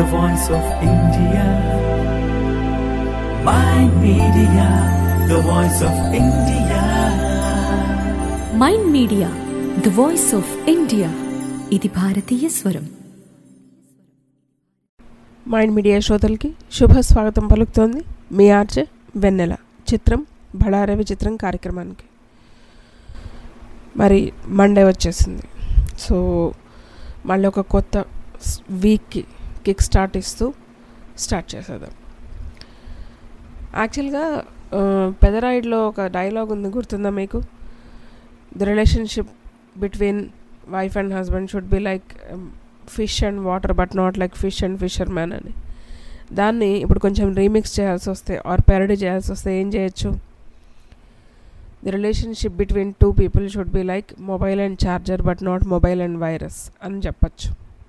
the voice of India. My media, the voice of India. Mind media the voice of India ఇది భారతీయ స్వరం Mind media శ్రోతలకి శుభ స్వాగతం పలుకుతోంది మీ ఆర్జే వెన్నెల చిత్రం బడారవి చిత్రం కార్యక్రమానికి మరి మండే వచ్చేసింది సో మళ్ళీ ఒక కొత్త స్- వీక్కి కిక్ స్టార్ట్ ఇస్తూ స్టార్ట్ చేసేద్దాం యాక్చువల్గా ఆ, పెదరాయిడ్లో ఒక డైలాగ్ ఉంది గుర్తుందా మీకు the relationship between wife and husband should be like fish and water but not like fish and fisherman అని దాన్ని ఇప్పుడు కొంచెం రీమిక్స్ చేయాల్సి వస్తే ఆర్ పెరడీ చేయాల్సి వస్తే ఏం చేయొచ్చు the relationship between two people should be like mobile and charger but not mobile and virus అని చెప్పచ్చు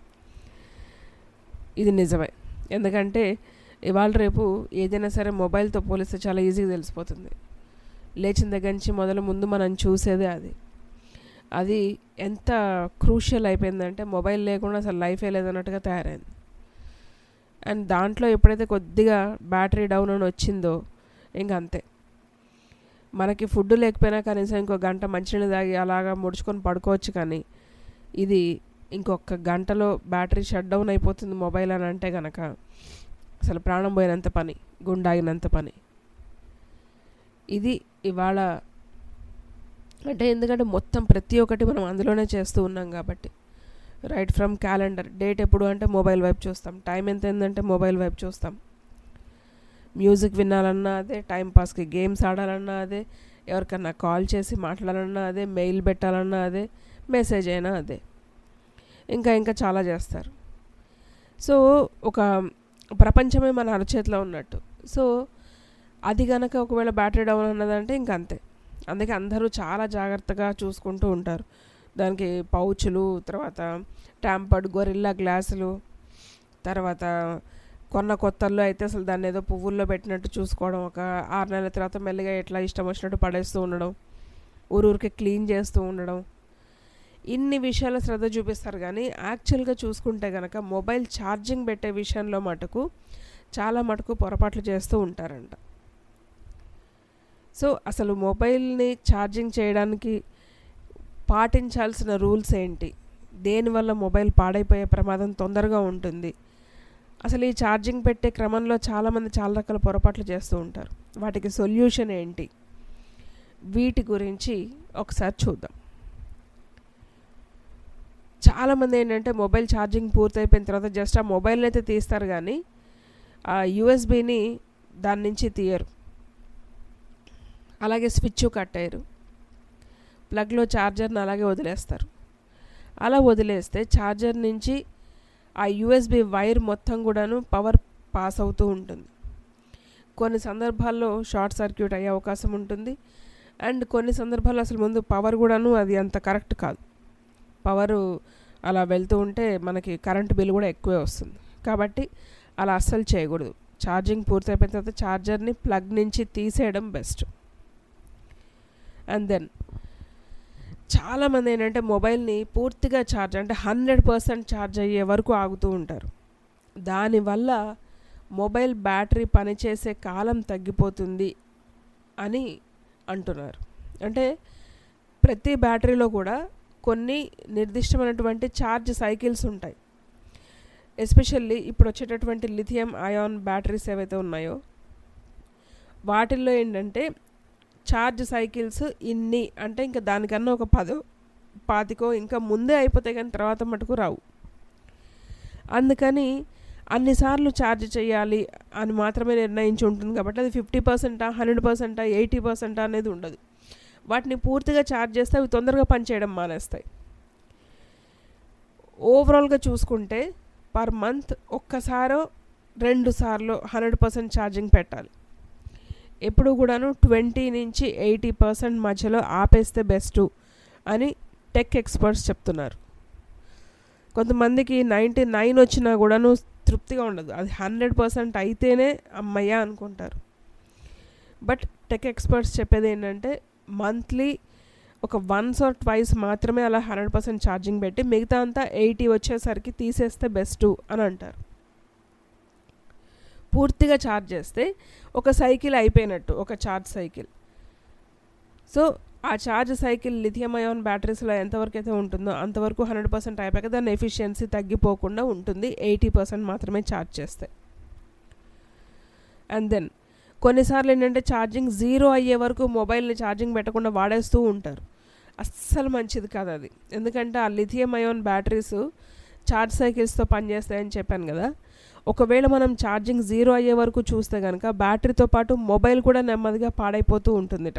ఇది నిజమే ఎందుకంటే ఇవాళ రేపు ఏదైనా సరే మొబైల్తో పోలిస్తే చాలా ఈజీగా తెలిసిపోతుంది లేచిన దగ్గర నుంచి మొదలు ముందు మనం చూసేదే అది అది ఎంత క్రూషియల్ అయిపోయిందంటే మొబైల్ లేకుండా అసలు లైఫే లేదన్నట్టుగా తయారైంది అండ్ దాంట్లో ఎప్పుడైతే కొద్దిగా బ్యాటరీ డౌన్ అని వచ్చిందో ఇంక అంతే మనకి ఫుడ్ లేకపోయినా కనీసం ఇంకో గంట మంచినీళ్ళు తాగి అలాగా ముడుచుకొని పడుకోవచ్చు కానీ ఇది ఇంకొక గంటలో బ్యాటరీ షట్ డౌన్ అయిపోతుంది మొబైల్ అని అంటే గనక అసలు ప్రాణం పోయినంత పని గుండాగినంత పని ఇది ఇవాళ అంటే ఎందుకంటే మొత్తం ప్రతి ఒక్కటి మనం అందులోనే చేస్తూ ఉన్నాం కాబట్టి రైట్ ఫ్రమ్ క్యాలెండర్ డేట్ ఎప్పుడు అంటే మొబైల్ వైపు చూస్తాం టైం ఎంత ఏంటంటే మొబైల్ వైపు చూస్తాం మ్యూజిక్ వినాలన్నా అదే టైం పాస్కి గేమ్స్ ఆడాలన్నా అదే ఎవరికన్నా కాల్ చేసి మాట్లాడాలన్నా అదే మెయిల్ పెట్టాలన్నా అదే మెసేజ్ అయినా అదే ఇంకా ఇంకా చాలా చేస్తారు సో ఒక ప్రపంచమే మన అరచేతిలో ఉన్నట్టు సో అది గనక ఒకవేళ బ్యాటరీ డౌన్ అన్నదంటే ఇంక అంతే అందుకే అందరూ చాలా జాగ్రత్తగా చూసుకుంటూ ఉంటారు దానికి పౌచులు తర్వాత ట్యాంపర్డ్ గొరిల్లా గ్లాసులు తర్వాత కొన్న కొత్తల్లో అయితే అసలు దాన్ని ఏదో పువ్వుల్లో పెట్టినట్టు చూసుకోవడం ఒక ఆరు నెలల తర్వాత మెల్లిగా ఎట్లా ఇష్టం వచ్చినట్టు పడేస్తూ ఉండడం ఊరూరికి క్లీన్ చేస్తూ ఉండడం ఇన్ని విషయాల శ్రద్ధ చూపిస్తారు కానీ యాక్చువల్గా చూసుకుంటే కనుక మొబైల్ ఛార్జింగ్ పెట్టే విషయంలో మటుకు చాలా మటుకు పొరపాట్లు చేస్తూ ఉంటారంట సో అసలు మొబైల్ని ఛార్జింగ్ చేయడానికి పాటించాల్సిన రూల్స్ ఏంటి దేనివల్ల మొబైల్ పాడైపోయే ప్రమాదం తొందరగా ఉంటుంది అసలు ఈ ఛార్జింగ్ పెట్టే క్రమంలో చాలామంది చాలా రకాల పొరపాట్లు చేస్తూ ఉంటారు వాటికి సొల్యూషన్ ఏంటి వీటి గురించి ఒకసారి చూద్దాం చాలామంది ఏంటంటే మొబైల్ ఛార్జింగ్ పూర్తయిపోయిన తర్వాత జస్ట్ ఆ మొబైల్ని అయితే తీస్తారు కానీ ఆ యూఎస్బిని దాని నుంచి తీయరు అలాగే స్విచ్ కట్టేయరు ప్లగ్లో ఛార్జర్ని అలాగే వదిలేస్తారు అలా వదిలేస్తే ఛార్జర్ నుంచి ఆ యూఎస్బి వైర్ మొత్తం కూడాను పవర్ పాస్ అవుతూ ఉంటుంది కొన్ని సందర్భాల్లో షార్ట్ సర్క్యూట్ అయ్యే అవకాశం ఉంటుంది అండ్ కొన్ని సందర్భాల్లో అసలు ముందు పవర్ కూడాను అది అంత కరెక్ట్ కాదు పవరు అలా వెళ్తూ ఉంటే మనకి కరెంట్ బిల్ కూడా ఎక్కువే వస్తుంది కాబట్టి అలా అస్సలు చేయకూడదు ఛార్జింగ్ పూర్తయిపోయిన తర్వాత ఛార్జర్ని ప్లగ్ నుంచి తీసేయడం బెస్ట్ అండ్ దెన్ చాలామంది ఏంటంటే మొబైల్ని పూర్తిగా ఛార్జ్ అంటే హండ్రెడ్ పర్సెంట్ ఛార్జ్ అయ్యే వరకు ఆగుతూ ఉంటారు దానివల్ల మొబైల్ బ్యాటరీ పనిచేసే కాలం తగ్గిపోతుంది అని అంటున్నారు అంటే ప్రతి బ్యాటరీలో కూడా కొన్ని నిర్దిష్టమైనటువంటి ఛార్జ్ సైకిల్స్ ఉంటాయి ఎస్పెషల్లీ ఇప్పుడు వచ్చేటటువంటి లిథియం అయాన్ బ్యాటరీస్ ఏవైతే ఉన్నాయో వాటిల్లో ఏంటంటే ఛార్జ్ సైకిల్స్ ఇన్ని అంటే ఇంకా దానికన్నా ఒక పదో పాతికో ఇంకా ముందే అయిపోతాయి కానీ తర్వాత మటుకు రావు అందుకని అన్నిసార్లు ఛార్జ్ చేయాలి అని మాత్రమే నిర్ణయించి ఉంటుంది కాబట్టి అది ఫిఫ్టీ పర్సెంటా హండ్రెడ్ పర్సెంటా ఎయిటీ పర్సెంటా అనేది ఉండదు వాటిని పూర్తిగా ఛార్జ్ చేస్తే అవి తొందరగా పనిచేయడం మానేస్తాయి ఓవరాల్గా చూసుకుంటే పర్ మంత్ ఒక్కసారో రెండు సార్లు హండ్రెడ్ పర్సెంట్ ఛార్జింగ్ పెట్టాలి ఎప్పుడు కూడాను ట్వంటీ నుంచి ఎయిటీ పర్సెంట్ మధ్యలో ఆపేస్తే బెస్ట్ అని టెక్ ఎక్స్పర్ట్స్ చెప్తున్నారు కొంతమందికి నైంటీ నైన్ వచ్చినా కూడాను తృప్తిగా ఉండదు అది హండ్రెడ్ పర్సెంట్ అయితేనే అమ్మయ్య అనుకుంటారు బట్ టెక్ ఎక్స్పర్ట్స్ చెప్పేది ఏంటంటే మంత్లీ ఒక వన్స్ ఆర్ ట్వైస్ మాత్రమే అలా హండ్రెడ్ పర్సెంట్ ఛార్జింగ్ పెట్టి మిగతా అంతా ఎయిటీ వచ్చేసరికి తీసేస్తే బెస్ట్ అని అంటారు పూర్తిగా ఛార్జ్ చేస్తే ఒక సైకిల్ అయిపోయినట్టు ఒక ఛార్జ్ సైకిల్ సో ఆ ఛార్జ్ సైకిల్ లిథియం అయాన్ బ్యాటరీస్లో ఎంతవరకు అయితే ఉంటుందో అంతవరకు హండ్రెడ్ పర్సెంట్ అయిపోయాక దాని ఎఫిషియన్సీ తగ్గిపోకుండా ఉంటుంది ఎయిటీ పర్సెంట్ మాత్రమే ఛార్జ్ చేస్తాయి అండ్ దెన్ కొన్నిసార్లు ఏంటంటే ఛార్జింగ్ జీరో అయ్యే వరకు మొబైల్ని ఛార్జింగ్ పెట్టకుండా వాడేస్తూ ఉంటారు అస్సలు మంచిది కాదు అది ఎందుకంటే ఆ లిథియం అయాన్ బ్యాటరీస్ ఛార్జ్ సైకిల్స్తో పనిచేస్తాయని చెప్పాను కదా ఒకవేళ మనం ఛార్జింగ్ జీరో అయ్యే వరకు చూస్తే కనుక బ్యాటరీతో పాటు మొబైల్ కూడా నెమ్మదిగా పాడైపోతూ ఉంటుందిట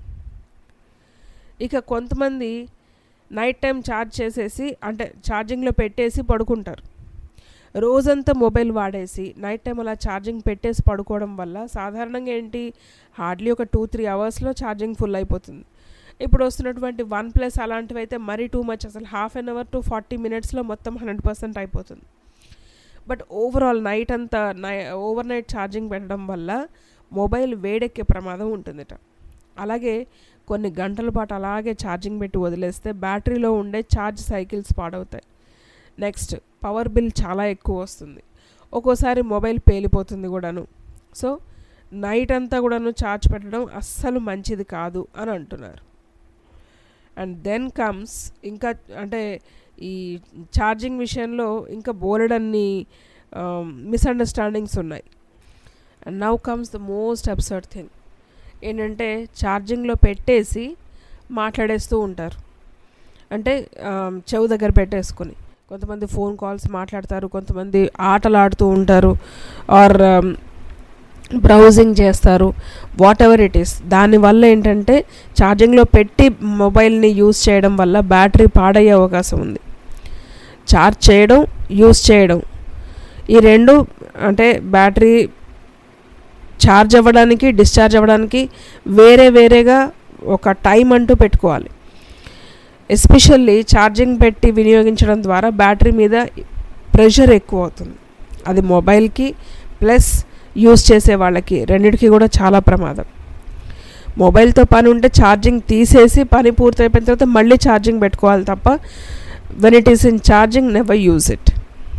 ఇక కొంతమంది నైట్ టైం ఛార్జ్ చేసేసి అంటే ఛార్జింగ్లో పెట్టేసి పడుకుంటారు రోజంతా మొబైల్ వాడేసి నైట్ టైం అలా ఛార్జింగ్ పెట్టేసి పడుకోవడం వల్ల సాధారణంగా ఏంటి హార్డ్లీ ఒక టూ త్రీ అవర్స్లో ఛార్జింగ్ ఫుల్ అయిపోతుంది ఇప్పుడు వస్తున్నటువంటి వన్ ప్లస్ అలాంటివి అయితే మరీ టూ మచ్ అసలు half an hour to forty మినిట్స్లో మొత్తం హండ్రెడ్ పర్సెంట్ అయిపోతుంది బట్ ఓవరాల్ నైట్ అంతా నై ఓవర్ నైట్ ఛార్జింగ్ పెట్టడం వల్ల మొబైల్ వేడెక్కే ప్రమాదం ఉంటుందిట అలాగే కొన్ని గంటల పాటు అలాగే ఛార్జింగ్ పెట్టి వదిలేస్తే బ్యాటరీలో ఉండే ఛార్జ్ సైకిల్స్ పాడవుతాయి నెక్స్ట్ పవర్ బిల్ చాలా ఎక్కువ వస్తుంది ఒక్కోసారి మొబైల్ పేలిపోతుంది కూడాను సో నైట్ అంతా కూడాను ఛార్జ్ పెట్టడం అస్సలు మంచిది కాదు అని అంటున్నారు అండ్ దెన్ కమ్స్ ఇంకా అంటే ఈ ఛార్జింగ్ విషయంలో ఇంకా బోలెడన్ని మిస్అండర్స్టాండింగ్స్ ఉన్నాయి and now comes the most absurd thing ఏంటంటే ఛార్జింగ్లో పెట్టేసి మాట్లాడేస్తూ ఉంటారు అంటే చెవు దగ్గర పెట్టేసుకొని కొంతమంది ఫోన్ కాల్స్ మాట్లాడతారు కొంతమంది ఆటలు ఆడుతూ ఉంటారు ఆర్ బ్రౌజింగ్ చేస్తారు వాట్ ఎవర్ ఇట్ ఈస్ దానివల్ల ఏంటంటే ఛార్జింగ్లో పెట్టి మొబైల్ని యూస్ చేయడం వల్ల బ్యాటరీ పాడయ్యే అవకాశం ఉంది ఛార్జ్ చేయడం యూస్ చేయడం ఈ రెండు అంటే బ్యాటరీ ఛార్జ్ అవ్వడానికి డిశ్చార్జ్ అవ్వడానికి వేరే వేరేగా ఒక టైం అంటూ పెట్టుకోవాలి ఎస్పెషల్లీ ఛార్జింగ్ పెట్టి వినియోగించడం ద్వారా బ్యాటరీ మీద ప్రెషర్ ఎక్కువ అవుతుంది అది మొబైల్కి ప్లస్ యూస్ చేసే వాళ్ళకి రెండిటికి కూడా చాలా ప్రమాదం మొబైల్తో పని ఉంటే ఛార్జింగ్ తీసేసి పని పూర్తయిపోయిన తర్వాత మళ్ళీ ఛార్జింగ్ పెట్టుకోవాలి తప్ప when it is in charging never use it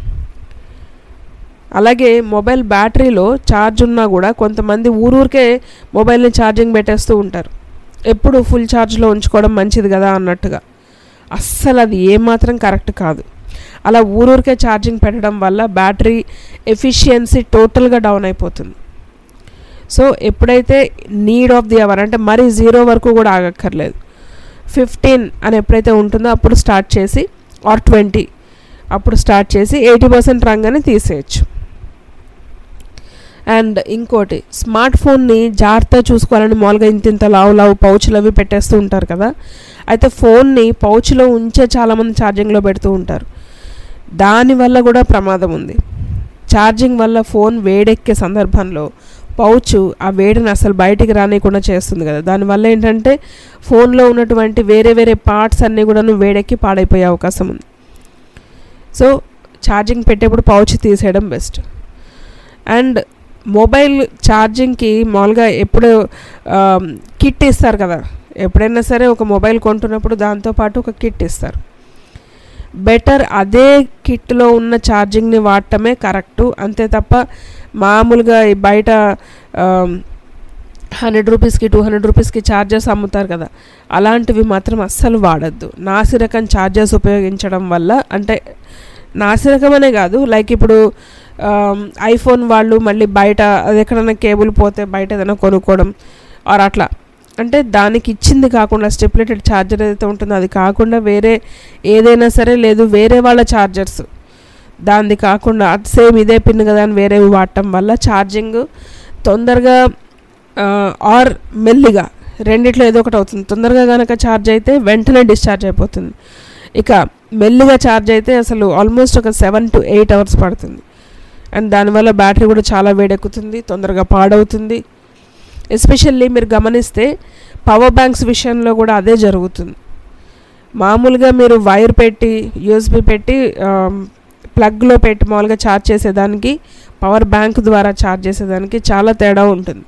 అలాగే మొబైల్ బ్యాటరీలో ఛార్జ్ ఉన్నా కూడా కొంతమంది ఊరూరికే మొబైల్ని ఛార్జింగ్ పెట్టేస్తూ ఉంటారు ఎప్పుడు ఫుల్ ఛార్జ్లో ఉంచుకోవడం మంచిది కదా అన్నట్టుగా అస్సలు అది ఏమాత్రం కరెక్ట్ కాదు అలా ఊరూరికే ఛార్జింగ్ పెట్టడం వల్ల బ్యాటరీ ఎఫిషియన్సీ టోటల్గా డౌన్ అయిపోతుంది సో ఎప్పుడైతే నీడ్ ఆఫ్ ది అవర్ అంటే మరీ జీరో వరకు కూడా ఆగక్కర్లేదు ఫిఫ్టీన్ అని ఎప్పుడైతే ఉంటుందో అప్పుడు స్టార్ట్ చేసి ఆర్ ట్వంటీ అప్పుడు స్టార్ట్ చేసి ఎయిటీ పర్సెంట్ రంగానే తీసేయచ్చు అండ్ ఇంకోటి స్మార్ట్ ఫోన్ని జాగ్రత్తగా చూసుకోవాలని మామూలుగా ఇంత ఇంత లావు లావు పౌచ్లు అవి పెట్టేస్తూ ఉంటారు కదా అయితే ఫోన్ని పౌచ్లో ఉంచే చాలామంది ఛార్జింగ్లో పెడుతూ ఉంటారు దానివల్ల కూడా ప్రమాదం ఉంది ఛార్జింగ్ వల్ల ఫోన్ వేడెక్కే సందర్భంలో పౌచ్ ఆ వేడిని అసలు బయటికి రానియకుండా చేస్తుంది కదా దానివల్ల ఏంటంటే ఫోన్లో ఉన్నటువంటి వేరే వేరే పార్ట్స్ అన్నీ కూడా వేడెక్కి పాడైపోయే అవకాశం ఉంది సో ఛార్జింగ్ పెట్టేప్పుడు పౌచ్ తీసేయడం బెస్ట్ అండ్ మొబైల్ ఛార్జింగ్కి మామూలుగా ఎప్పుడు కిట్ ఇస్తారు కదా ఎప్పుడైనా సరే ఒక మొబైల్ కొంటున్నప్పుడు దాంతోపాటు ఒక కిట్ ఇస్తారు బెటర్ అదే కిట్లో ఉన్న ఛార్జింగ్ని వాడటమే కరెక్టు అంతే తప్ప మామూలుగా ఈ బయట హండ్రెడ్ రూపీస్కి టూ హండ్రెడ్ రూపీస్కి ఛార్జర్స్ అమ్ముతారు కదా అలాంటివి మాత్రం అస్సలు వాడద్దు నాసిరకం ఛార్జర్స్ ఉపయోగించడం వల్ల అంటే నాసిరకమనే కాదు లైక్ ఇప్పుడు ఐఫోన్ వాళ్ళు మళ్ళీ బయట అది ఎక్కడైనా కేబుల్ పోతే బయట ఏదైనా కొనుక్కోవడం ఆర్ అట్లా అంటే దానికి ఇచ్చింది కాకుండా స్టెప్లెటెడ్ ఛార్జర్ ఏదైతే ఉంటుందో అది కాకుండా వేరే ఏదైనా సరే లేదు వేరే వాళ్ళ ఛార్జర్స్ దానిది కాకుండా అది సేమ్ ఇదే పిన్ కదా అని వేరేవి వాడటం వల్ల ఛార్జింగ్ తొందరగా ఆర్ మెల్లిగా రెండిట్లో ఏదో ఒకటి అవుతుంది తొందరగా కనుక ఛార్జ్ అయితే వెంటనే డిశ్చార్జ్ అయిపోతుంది ఇక మెల్లిగా ఛార్జ్ అయితే అసలు ఆల్మోస్ట్ ఒక సెవెన్ టు ఎయిట్ అవర్స్ పడుతుంది అండ్ దానివల్ల బ్యాటరీ కూడా చాలా వేడెక్కుతుంది తొందరగా పాడవుతుంది ఎస్పెషల్లీ మీరు గమనిస్తే పవర్ బ్యాంక్స్ విషయంలో కూడా అదే జరుగుతుంది మామూలుగా మీరు వైర్ పెట్టి యూఎస్బి పెట్టి ప్లగ్లో పెట్టి మామూలుగా ఛార్జ్ చేసేదానికి పవర్ బ్యాంక్ ద్వారా ఛార్జ్ చేసేదానికి చాలా తేడా ఉంటుంది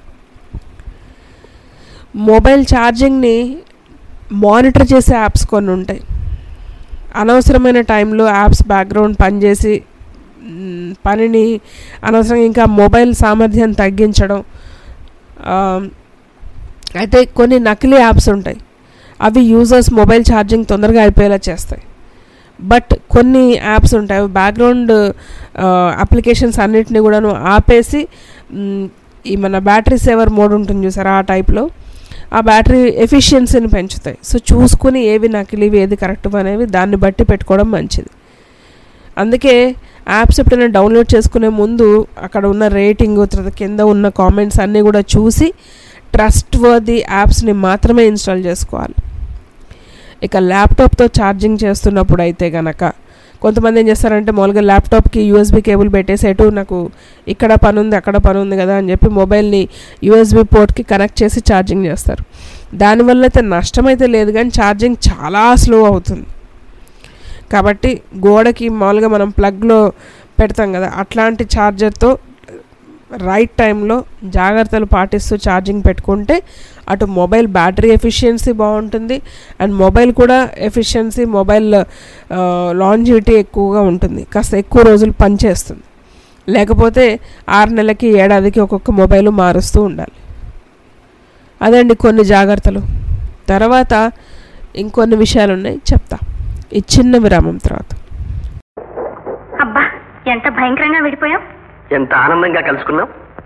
మొబైల్ ఛార్జింగ్ని మానిటర్ చేసే యాప్స్ కొన్ని ఉంటాయి అనవసరమైన టైంలో యాప్స్ బ్యాక్గ్రౌండ్ పనిచేసి మ్, పనిని అనవసరంగా ఇంకా మొబైల్ సామర్థ్యం తగ్గించడం ఆ, అయితే కొన్ని నకిలీ యాప్స్ ఉంటాయి అవి యూజర్స్ మొబైల్ ఛార్జింగ్ తొందరగా అయిపోయేలా చేస్తాయి బట్ కొన్ని యాప్స్ ఉంటాయి అవి బ్యాక్గ్రౌండ్ అప్లికేషన్స్ అన్నిటిని కూడాను ఆపేసి మ్, ఈ మన బ్యాటరీ సేవర్ మోడ్ ఉంటుంది చూసారా ఆ టైప్లో ఆ బ్యాటరీ ఎఫిషియన్సీని పెంచుతాయి సో చూసుకుని ఏవి నకిలీవి ఏది కరెక్ట్ అనేవి దాన్ని బట్టి పెట్టుకోవడం మంచిది అందుకే యాప్స్ ఎప్పుడైనా డౌన్లోడ్ చేసుకునే ముందు అక్కడ ఉన్న రేటింగ్ తర్వాత కింద ఉన్న కామెంట్స్ అన్నీ కూడా చూసి ట్రస్ట్ వర్ది యాప్స్ని మాత్రమే ఇన్స్టాల్ చేసుకోవాలి ఇక ల్యాప్టాప్తో ఛార్జింగ్ చేస్తున్నప్పుడు అయితే గనక కొంతమంది ఏం చేస్తారంటే మామూలుగా ల్యాప్టాప్కి యూఎస్బీ కేబుల్ పెట్టేసి ఎటు నాకు ఇక్కడ పని ఉంది అక్కడ పని ఉంది కదా అని చెప్పి మొబైల్ని యూఎస్బీ పోర్ట్కి కనెక్ట్ చేసి ఛార్జింగ్ చేస్తారు దానివల్ల అయితే నష్టం అయితే లేదు కానీ ఛార్జింగ్ చాలా స్లో అవుతుంది కాబట్టి గోడకి మామూలుగా మనం ప్లగ్లో పెడతాం కదా అట్లాంటి ఛార్జర్తో రైట్ టైంలో జాగ్రత్తలు పాటిస్తూ ఛార్జింగ్ పెట్టుకుంటే అటు మొబైల్ బ్యాటరీ ఎఫిషియన్సీ బాగుంటుంది అండ్ మొబైల్ కూడా ఎఫిషియన్సీ మొబైల్ లాంజివిటీ ఎక్కువగా ఉంటుంది కాస్త ఎక్కువ రోజులు పనిచేస్తుంది లేకపోతే ఆరు నెలలకి ఏడాదికి ఒక్కొక్క మొబైల్ మారుస్తూ ఉండాలి అదండి కొన్ని జాగ్రత్తలు తర్వాత ఇంకొన్ని విషయాలు ఉన్నాయి చెప్తా ఈ చిన్న విరామం తర్వాత అబ్బా ఎంత భయంకరంగా విడిపోయాం ఎంత ఆనందంగా కలుసుకున్నాం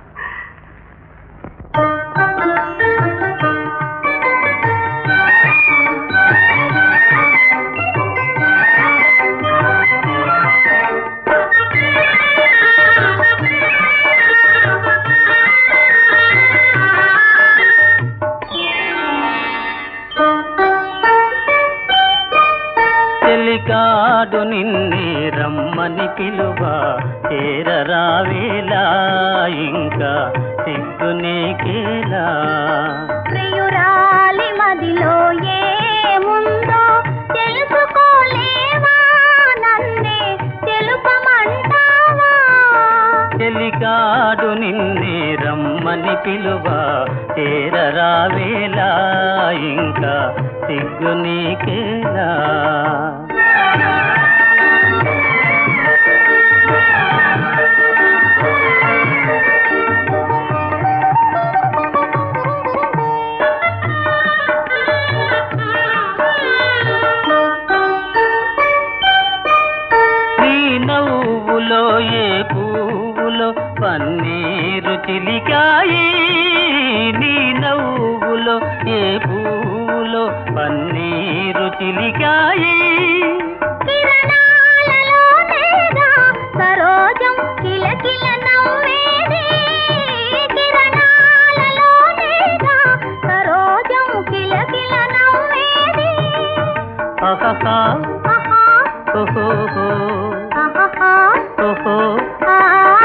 చెలికాడు నిన్నే రమ్మని పిలువ చేరరావేలా ఇంకా సిగ్గు నీకేలా ప్రియురాలి మదిలో ఏముందో తెలుసుకోలేవా నన్నే తెలుపమంటావా చెలికాడు నిన్నే రమ్మని పిలువ చేరరావేలా ఇంకా సిగ్గు నీకేలా నీ నవ్వులో ఏ పువ్వులో పన్నీరు చిలికాయి నీ నవ్వులో ఏ పువ్వులో పన్నీరు చిలికాయి కిరణాలలోనేగా సరోజం కిలకిల నవ్వేది కిరణాలలోనేగా సరోజం కిలకిల నవ్వేది అహహా ఆహా ఓహోహో ఆహాహా ఓహో ఆ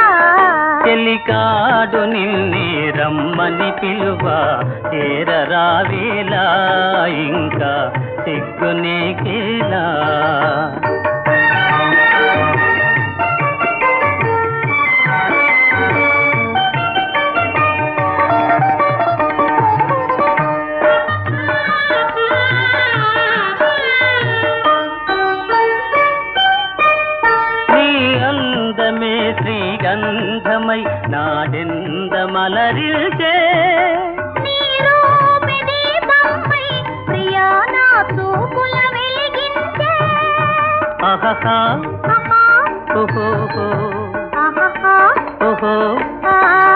చెలికాడు నిన్నే రమ్మని పిలువ చేరరావేలా ఇంకా సిగ్గు నీకేలా నీ అందమే శ్రీగంధమై నాడెందమలరిల్చే నీరు దీపంపై ప్రియా నా చూపుల వెలిగించే అహహా ఆహా ఓహోహో ఆహాహా ఓహో ఆ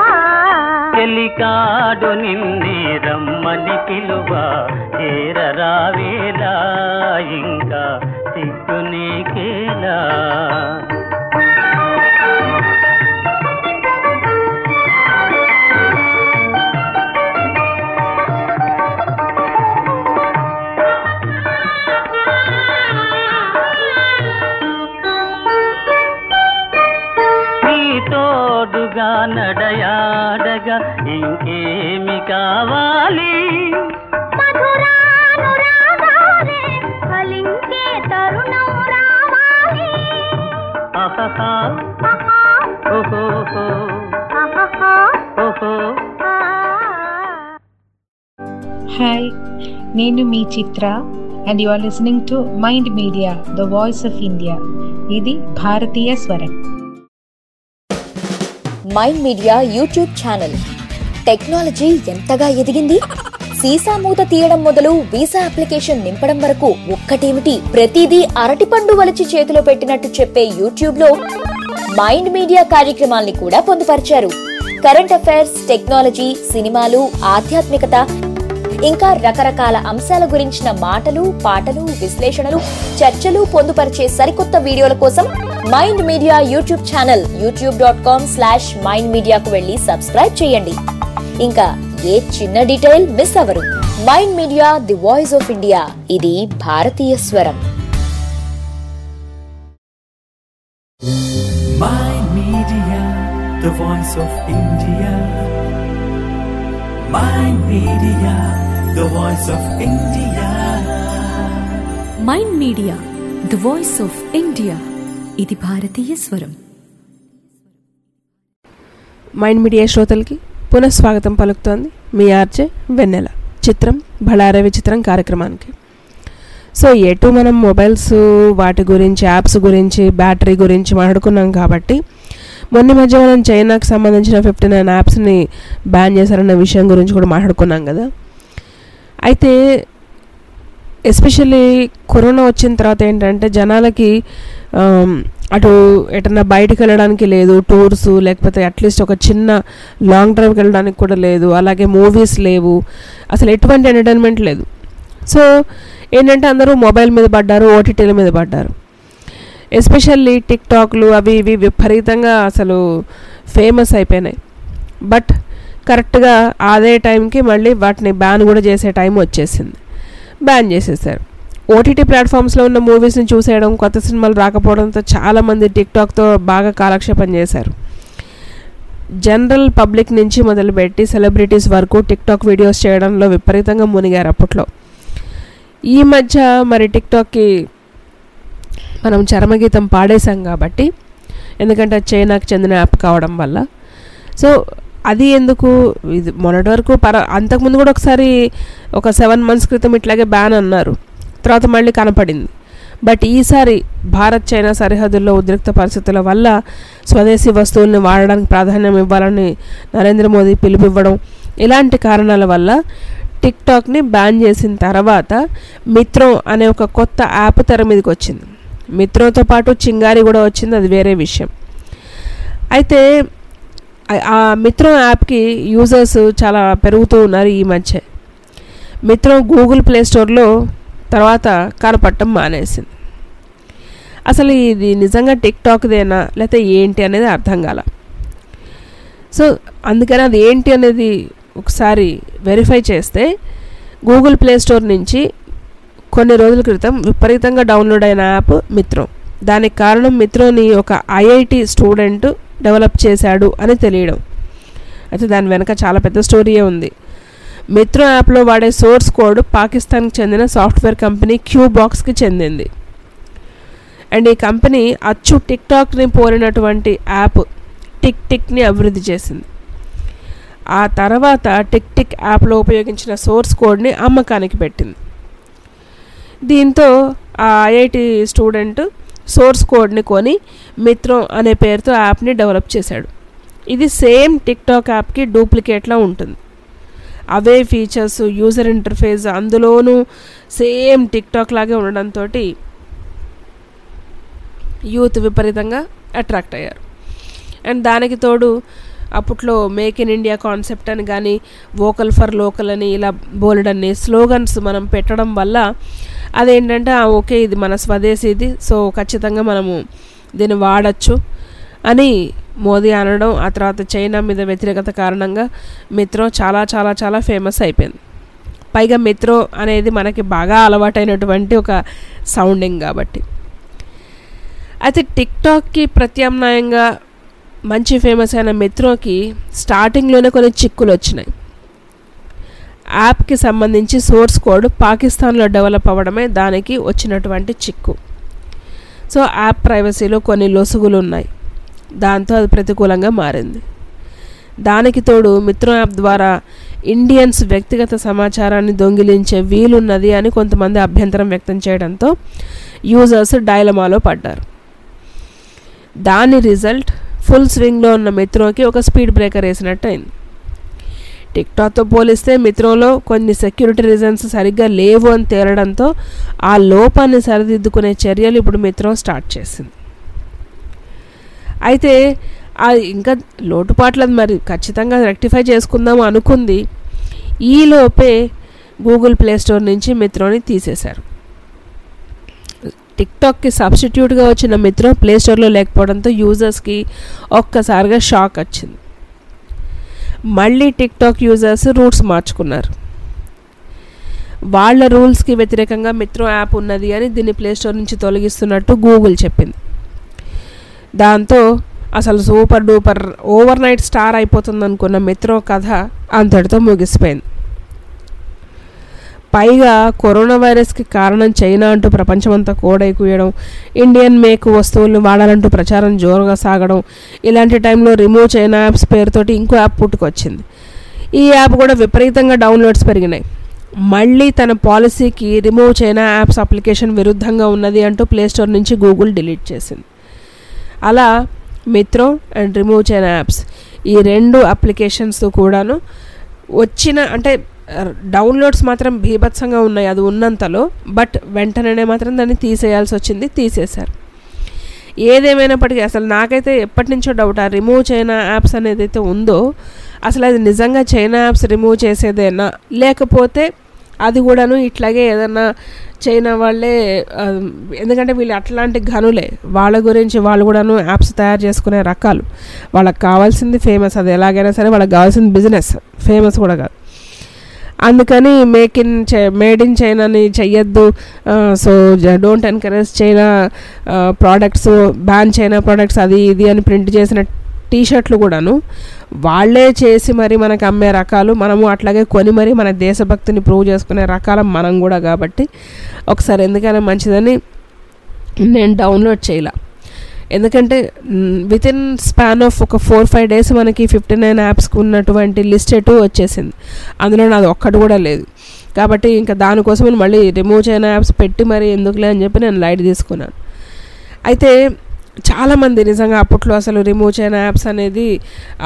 చెలికాడు నిన్నే రమ్మని పిలువ చేరరావేలా ఇంకా సిగ్గు నీకేలా నీ తోడుగా నడయాడగా ఇంకేమి కావాలి మధురానురాగాలే ఫలించే తరుణం రావాలి అహహా ఆహా ఓహోహో ఆహాహా ఓహో ఆ హాయ్ నేను మీ Chitra and you are listening to Mind media the voice of India ఇది భారతీయ స్వరం Mind Media YouTube channel technology ఎంతగా ఎదిగింది సీసా మూత తీయడం మొదలు వీసా అప్లికేషన్ నింపడం వరకు ఒక్కటేమిటి ప్రతిదీ అరటిపండు వలిచి చేతిలో పెట్టినట్టు చెప్పే యూట్యూబ్ లో మైండ్ మీడియా కార్యక్రమాల్ని కూడా పొందుపరిచారు కరెంట్ అఫైర్స్ టెక్నాలజీ సినిమాలు ఆధ్యాత్మికత ఇంకా రకరకాల అంశాల గురించిన మాటలు పాటలు విశ్లేషణలు చర్చలు పొందుపరిచే సరికొత్త వీడియోల కోసం Mind Media YouTube channel YouTube dot com slash Mind మీడియాకు వెళ్ళి సబ్స్క్రైబ్ చేయండి ఇంకా ఏ చిన్న డీటెయిల్ మిస్ అవరు Mind Media the voice of India ఇది భారతీయ స్వరం Mind Media, the voice of India. Mind Media, the voice of India. Mind media the voice of India ఇది భారతీయ స్వరం మైండ్ మీడియా శ్రోతలకి పునఃస్వాగతం పలుకుతోంది మీ ఆర్జే వెన్నెల చిత్రం బళారే విచిత్రం కార్యక్రమానికి సో ఎటు మనం మొబైల్స్ వాటి గురించి యాప్స్ గురించి బ్యాటరీ గురించి మాట్లాడుకున్నాం కాబట్టి మొన్న మధ్య మనం చైనాకి సంబంధించిన ఫిఫ్టీ నైన్ యాప్స్ని బ్యాన్ చేశారన్న విషయం గురించి కూడా మాట్లాడుకున్నాం కదా అయితే ఎస్పెషల్లీ కరోనా వచ్చిన తర్వాత ఏంటంటే జనాలకి ఆమ్, అటు ఎటన్నా బయటకు వెళ్ళడానికి లేదు టూర్స్ లేకపోతే అట్లీస్ట్ ఒక చిన్న లాంగ్ డ్రైవ్కి వెళ్ళడానికి కూడా లేదు అలాగే మూవీస్ లేవు అసలు ఎటువంటి ఎంటర్టైన్మెంట్ లేదు సో ఏంటంటే అందరూ మొబైల్ మీద పడ్డారు ఓటీటీల మీద పడ్డారు ఎస్పెషల్లీ టిక్ టాక్లు అవి ఇవి విపరీతంగా అసలు ఫేమస్ అయిపోయినాయి బట్ కరెక్ట్గా అదే టైంకి మళ్ళీ వాటిని బ్యాన్ కూడా చేసే టైం వచ్చేసింది బ్యాన్ చేసేసారు ఓటీటీ ప్లాట్ఫామ్స్లో ఉన్న మూవీస్ని చూసేయడం కొత్త సినిమాలు రాకపోవడంతో చాలామంది టిక్టాక్తో బాగా కాలక్షేపం చేశారు జనరల్ పబ్లిక్ నుంచి మొదలుపెట్టి సెలబ్రిటీస్ వరకు టిక్టాక్ వీడియోస్ చేయడంలో విపరీతంగా మునిగారు అప్పట్లో ఈ మధ్య మరి టిక్టాక్కి మనం చరమగీతం పాడేశాం కాబట్టి ఎందుకంటే అది చైనాకు చెందిన యాప్ కావడం వల్ల సో అది ఎందుకు ఇది మొన్నటి వరకు పర అంతకుముందు కూడా ఒకసారి ఒక సెవెన్ మంత్స్ క్రితం ఇట్లాగే బ్యాన్ అన్నారు తర్వాత మళ్ళీ కనపడింది బట్ ఈసారి భారత్ చైనా సరిహద్దుల్లో ఉద్రిక్త పరిస్థితుల వల్ల స్వదేశీ వస్తువుల్ని వాడడానికి ప్రాధాన్యం ఇవ్వాలని నరేంద్ర మోదీ పిలుపివ్వడం ఇలాంటి కారణాల వల్ల టిక్ టాక్ని బ్యాన్ చేసిన తర్వాత మిత్రం అనే ఒక కొత్త యాప్ తెర మీదకి వచ్చింది మిత్రంతో పాటు చింగారి కూడా వచ్చింది అది వేరే విషయం అయితే ఆ- ఆ మిత్రం యాప్కి యూజర్స్ చాలా పెరుగుతూ ఉన్నారు ఈ మధ్య మిత్రం గూగుల్ ప్లే స్టోర్లో తర్వాత కనపడటం మానేసింది అసలు ఇది నిజంగా టిక్ టాక్దేనా లేకపోతే ఏంటి అనేది అర్థం కాల సో అందుకని అది ఏంటి అనేది ఒకసారి వెరిఫై చేస్తే గూగుల్ ప్లే స్టోర్ నుంచి కొన్ని రోజుల క్రితం విపరీతంగా డౌన్లోడ్ అయిన యాప్ మిత్రం దానికి కారణం మిత్రోని ఒక ఐఐటి స్టూడెంట్ డెవలప్ చేశాడు అని తెలియడం అయితే దాని వెనక చాలా పెద్ద స్టోరీయే ఉంది మిత్రో యాప్లో వాడే సోర్స్ కోడ్ పాకిస్తాన్కి చెందిన సాఫ్ట్వేర్ కంపెనీ క్యూ బాక్స్కి చెందింది అండ్ ఈ కంపెనీ అచ్చు టిక్ టాక్ని పోలినటువంటి యాప్ టిక్ టిక్ని అభివృద్ధి చేసింది ఆ తర్వాత టిక్ టిక్ యాప్లో ఉపయోగించిన సోర్స్ కోడ్ని అమ్మకానికి పెట్టింది దీంతో ఆ ఐఐటి స్టూడెంట్ సోర్స్ కోడ్ని కొని మిత్రం అనే పేరుతో యాప్ని డెవలప్ చేశాడు ఇది సేమ్ టిక్ టాక్ యాప్కి డూప్లికేట్లా ఉంటుంది అవే ఫీచర్స్ యూజర్ ఇంటర్ఫేస్ అందులోనూ సేమ్ టిక్ టాక్ లాగే ఉండడంతో యూత్ విపరీతంగా అట్రాక్ట్ అయ్యారు అండ్ దానికి తోడు అప్పట్లో మేక్ ఇన్ ఇండియా కాన్సెప్ట్ అని కానీ వోకల్ ఫర్ లోకల్ అని ఇలా బోలెడన్ని స్లోగన్స్ మనం పెట్టడం వల్ల అదేంటంటే "ఆ, ఓకే ఇది మన స్వదేశీది సో ఖచ్చితంగా మనము దీన్ని వాడచ్చు అని మోదీ అనడం ఆ తర్వాత చైనా మీద వ్యతిరేకత కారణంగా మిత్రో చాలా చాలా చాలా ఫేమస్ అయిపోయింది పైగా మిత్రో అనేది మనకి బాగా అలవాటైనటువంటి ఒక సౌండింగ్ కాబట్టి అయితే టిక్ టాక్కి ప్రత్యామ్నాయంగా మంచి ఫేమస్ అయిన మిత్రోకి స్టార్టింగ్లోనే కొన్ని చిక్కులు వచ్చినాయి యాప్కి సంబంధించి సోర్స్ కోడ్ పాకిస్తాన్లో డెవలప్ అవ్వడమే దానికి వచ్చినటువంటి చిక్కు సో యాప్ ప్రైవసీలో కొన్ని లొసుగులు ఉన్నాయి దాంతో అది ప్రతికూలంగా మారింది దానికి తోడు మిత్రం యాప్ ద్వారా ఇండియన్స్ వ్యక్తిగత సమాచారాన్ని దొంగిలించే వీలున్నది అని కొంతమంది అభ్యంతరం వ్యక్తం చేయడంతో యూజర్స్ డైలమాలో పడ్డారు దాని రిజల్ట్ ఫుల్ స్వింగ్లో ఉన్న మిత్రోకి ఒక స్పీడ్ బ్రేకర్ వేసినట్టు అయింది టిక్టాక్తో పోలిస్తే మిత్రోలో కొన్ని సెక్యూరిటీ రీజన్స్ సరిగ్గా లేవు అని తేలడంతో ఆ లోపాన్ని సరిదిద్దుకునే చర్యలు ఇప్పుడు మిత్రో స్టార్ట్ చేసింది అయితే అది ఇంకా లోటుపాట్లది మరి ఖచ్చితంగా రెక్టిఫై చేసుకుందాం అనుకుంది ఈలోపే గూగుల్ ప్లే స్టోర్ నుంచి మిత్రోని తీసేశారు టిక్టాక్కి సబ్స్టిట్యూట్గా వచ్చిన మిత్రో ప్లే స్టోర్లో లేకపోవడంతో యూజర్స్కి ఒక్కసారిగా షాక్ వచ్చింది మళ్ళీ టిక్టాక్ యూజర్స్ రూట్స్ మార్చుకున్నారు వాళ్ళ రూల్స్కి వ్యతిరేకంగా మిత్రో యాప్ ఉన్నది అని దీన్ని ప్లే స్టోర్ నుంచి తొలగిస్తున్నట్టు గూగుల్ చెప్పింది దాంతో అసలు super duper overnight star అయిపోతుంది అనుకున్న మిత్రో కథ అంతటితో ముగిసిపోయింది పైగా కరోనా వైరస్కి కారణం చైనా అంటూ ప్రపంచమంతా కోడైకుయడం ఇండియన్ మేక్ వస్తువులను వాడాలంటూ ప్రచారం జోరుగా సాగడం ఇలాంటి టైంలో రిమూవ్ చైనా యాప్స్ పేరుతోటి ఇంకో యాప్ పుట్టుకొచ్చింది ఈ యాప్ కూడా విపరీతంగా డౌన్లోడ్స్ పెరిగినాయి మళ్ళీ తన పాలసీకి రిమూవ్ చైనా యాప్స్ అప్లికేషన్ విరుద్ధంగా ఉన్నది అంటూ ప్లే స్టోర్ నుంచి గూగుల్ డిలీట్ చేసింది అలా Mitron and remove China apps ఈ రెండు అప్లికేషన్స్ కూడాను వచ్చిన అంటే డౌన్లోడ్స్ మాత్రం భీభత్సంగా ఉన్నాయి అది ఉన్నంతలో బట్ వెంటనే మాత్రం దాన్ని తీసేయాల్సి వచ్చింది తీసేశారు ఏదేమైనప్పటికీ అసలు నాకైతే ఎప్పటి నుంచో డౌట్ ఆ రిమూవ్ చైనా యాప్స్ అనేది అయితే ఉందో అసలు అది నిజంగా చైనా యాప్స్ రిమూవ్ చేసేదేనా లేకపోతే అది కూడాను ఇట్లాగే ఏదన్నా చైనా వాళ్ళే ఆ, ఎందుకంటే వీళ్ళు అట్లాంటి ఘనులే వాళ్ళ గురించి వాళ్ళు కూడాను యాప్స్ తయారు చేసుకునే రకాలు వాళ్ళకి కావాల్సింది ఫేమస్ అది ఎలాగైనా సరే వాళ్ళకి కావాల్సింది బిజినెస్ ఫేమస్ కూడా కాదు అందుకని మేక్ ఇన్ మేడ్ ఇన్ చైనాని చెయ్యొద్దు so don't encourage China products ban China products అది ఇది అని ప్రింట్ చేసిన టీ షర్ట్లు కూడాను వాళ్ళే చేసి మరి మనకు అమ్మే రకాలు మనము అట్లాగే కొని మరి మన దేశభక్తిని ప్రూవ్ చేసుకునే రకాల మనం కూడా కాబట్టి ఒకసారి ఎందుకైనా మంచిదని నేను డౌన్లోడ్ చేయలే ఎందుకంటే విత్ ఇన్ స్పాన్ ఆఫ్ ఒక ఫోర్ ఫైవ్ డేస్ మనకి ఫిఫ్టీ నైన్ యాప్స్కి ఉన్నటువంటి లిస్ట్ ఎటు వచ్చేసింది అందులో నాది ఒక్కటి కూడా లేదు కాబట్టి ఇంకా దానికోసం నేను మళ్ళీ రిమూవ్ చేయని యాప్స్ పెట్టి మరి ఎందుకులే అని చెప్పి నేను లైట్ తీసుకున్నాను అయితే చాలామంది నిజంగా అప్పట్లో అసలు రిమూవ్ చేయని యాప్స్ అనేది ఆ,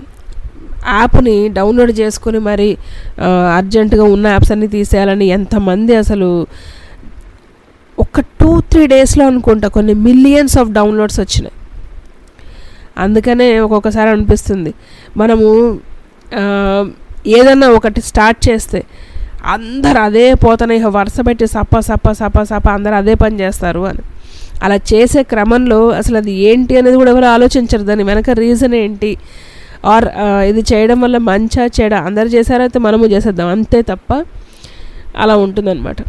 యాప్ని డౌన్లోడ్ చేసుకుని మరి ఆ, అర్జెంటుగా ఉన్న యాప్స్ అన్ని తీసేయాలని ఎంతమంది అసలు ఒక టూ త్రీ డేస్లో అనుకుంటా కొన్ని మిలియన్స్ ఆఫ్ డౌన్లోడ్స్ వచ్చినాయి అందుకనే ఒక్కొక్కసారి అనిపిస్తుంది మనము ఆ, ఏదన్నా ఒకటి స్టార్ట్ చేస్తే అందరు అదే పోతానే ఇక వరుస పెట్టి సప్ప సప్ప సప్ప సప్ప అందరు అదే పని చేస్తారు అని అలా చేసే క్రమంలో అసలు అది ఏంటి అనేది కూడా ఎవరు ఆలోచించరు దాని వెనక రీజన్ ఏంటి ఆర్ ఇది చేయడం వల్ల మంచా చెడ అందరు చేశారైతే మనము చేసేద్దాం అంతే తప్ప అలా ఉంటుందన్నమాట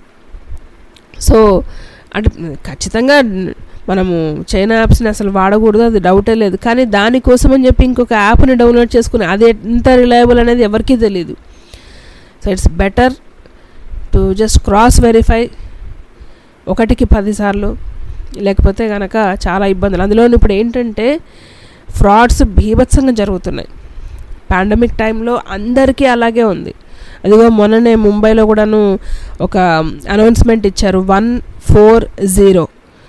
సో అంటే ఖచ్చితంగా మనము చైనా యాప్స్ని అసలు వాడకూడదు అది డౌటే లేదు కానీ దానికోసం అని చెప్పి ఇంకొక యాప్ని డౌన్లోడ్ చేసుకుని అది ఎంత రిలయబుల్ అనేది ఎవరికీ తెలియదు so it's better to just cross verify ఒకటికి పదిసార్లు లేకపోతే కనుక చాలా ఇబ్బందులు అందులో ఇప్పుడు ఏంటంటే ఫ్రాడ్స్ భీభత్సంగా జరుగుతున్నాయి పాండమిక్ టైంలో అందరికీ అలాగే ఉంది అదిగో మొన్ననే ముంబైలో కూడాను ఒక అనౌన్స్మెంట్ ఇచ్చారు వన్ ఫోర్ జీరో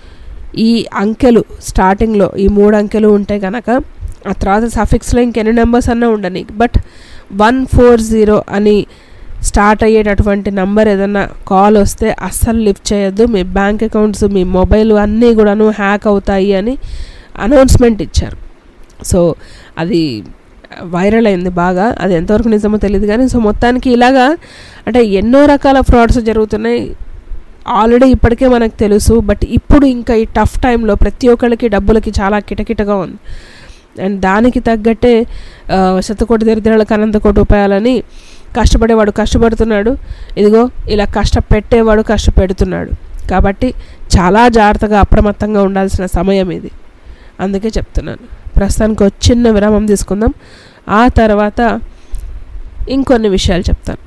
ఈ అంకెలు స్టార్టింగ్లో ఈ మూడు అంకెలు ఉంటే కనుక ఆ తర్వాత సఫిక్స్లో ఇంకెన్ని నెంబర్స్ అన్నా ఉండని బట్ వన్ ఫోర్ జీరో అని స్టార్ట్ అయ్యేటటువంటి నంబర్ ఏదన్నా కాల్ వస్తే అస్సలు లిఫ్ట్ చేయొద్దు మీ బ్యాంక్ అకౌంట్స్ మీ మొబైల్ అన్నీ కూడాను హ్యాక్ అవుతాయి అని అనౌన్స్మెంట్ ఇచ్చారు సో అది వైరల్ అయింది బాగా అది ఎంతవరకు నిజమో తెలియదు కానీ సో మొత్తానికి ఇలాగా అంటే ఎన్నో రకాల ఫ్రాడ్స్ జరుగుతున్నాయి ఆల్రెడీ ఇప్పటికే మనకు తెలుసు బట్ ఇప్పుడు ఇంకా ఈ టఫ్ టైంలో ప్రతి ఒక్కళ్ళకి డబ్బులకి చాలా కిటకిటగా ఉంది అండ్ దానికి తగ్గట్టే ఆ, శతకోటి దరిద్రాలకు అనంత కోటి ఉపాయాలని కష్టపడేవాడు కష్టపడుతున్నాడు ఇదిగో ఇలా కష్టపెట్టేవాడు కష్టపెడుతున్నాడు కాబట్టి చాలా జాగ్రత్తగా అప్రమత్తంగా ఉండాల్సిన సమయం ఇది అందుకే చెప్తున్నాను ప్రస్తుతానికి ఒక చిన్న విరామం తీసుకుందాం ఆ తర్వాత ఇంకొన్ని విషయాలు చెప్తాను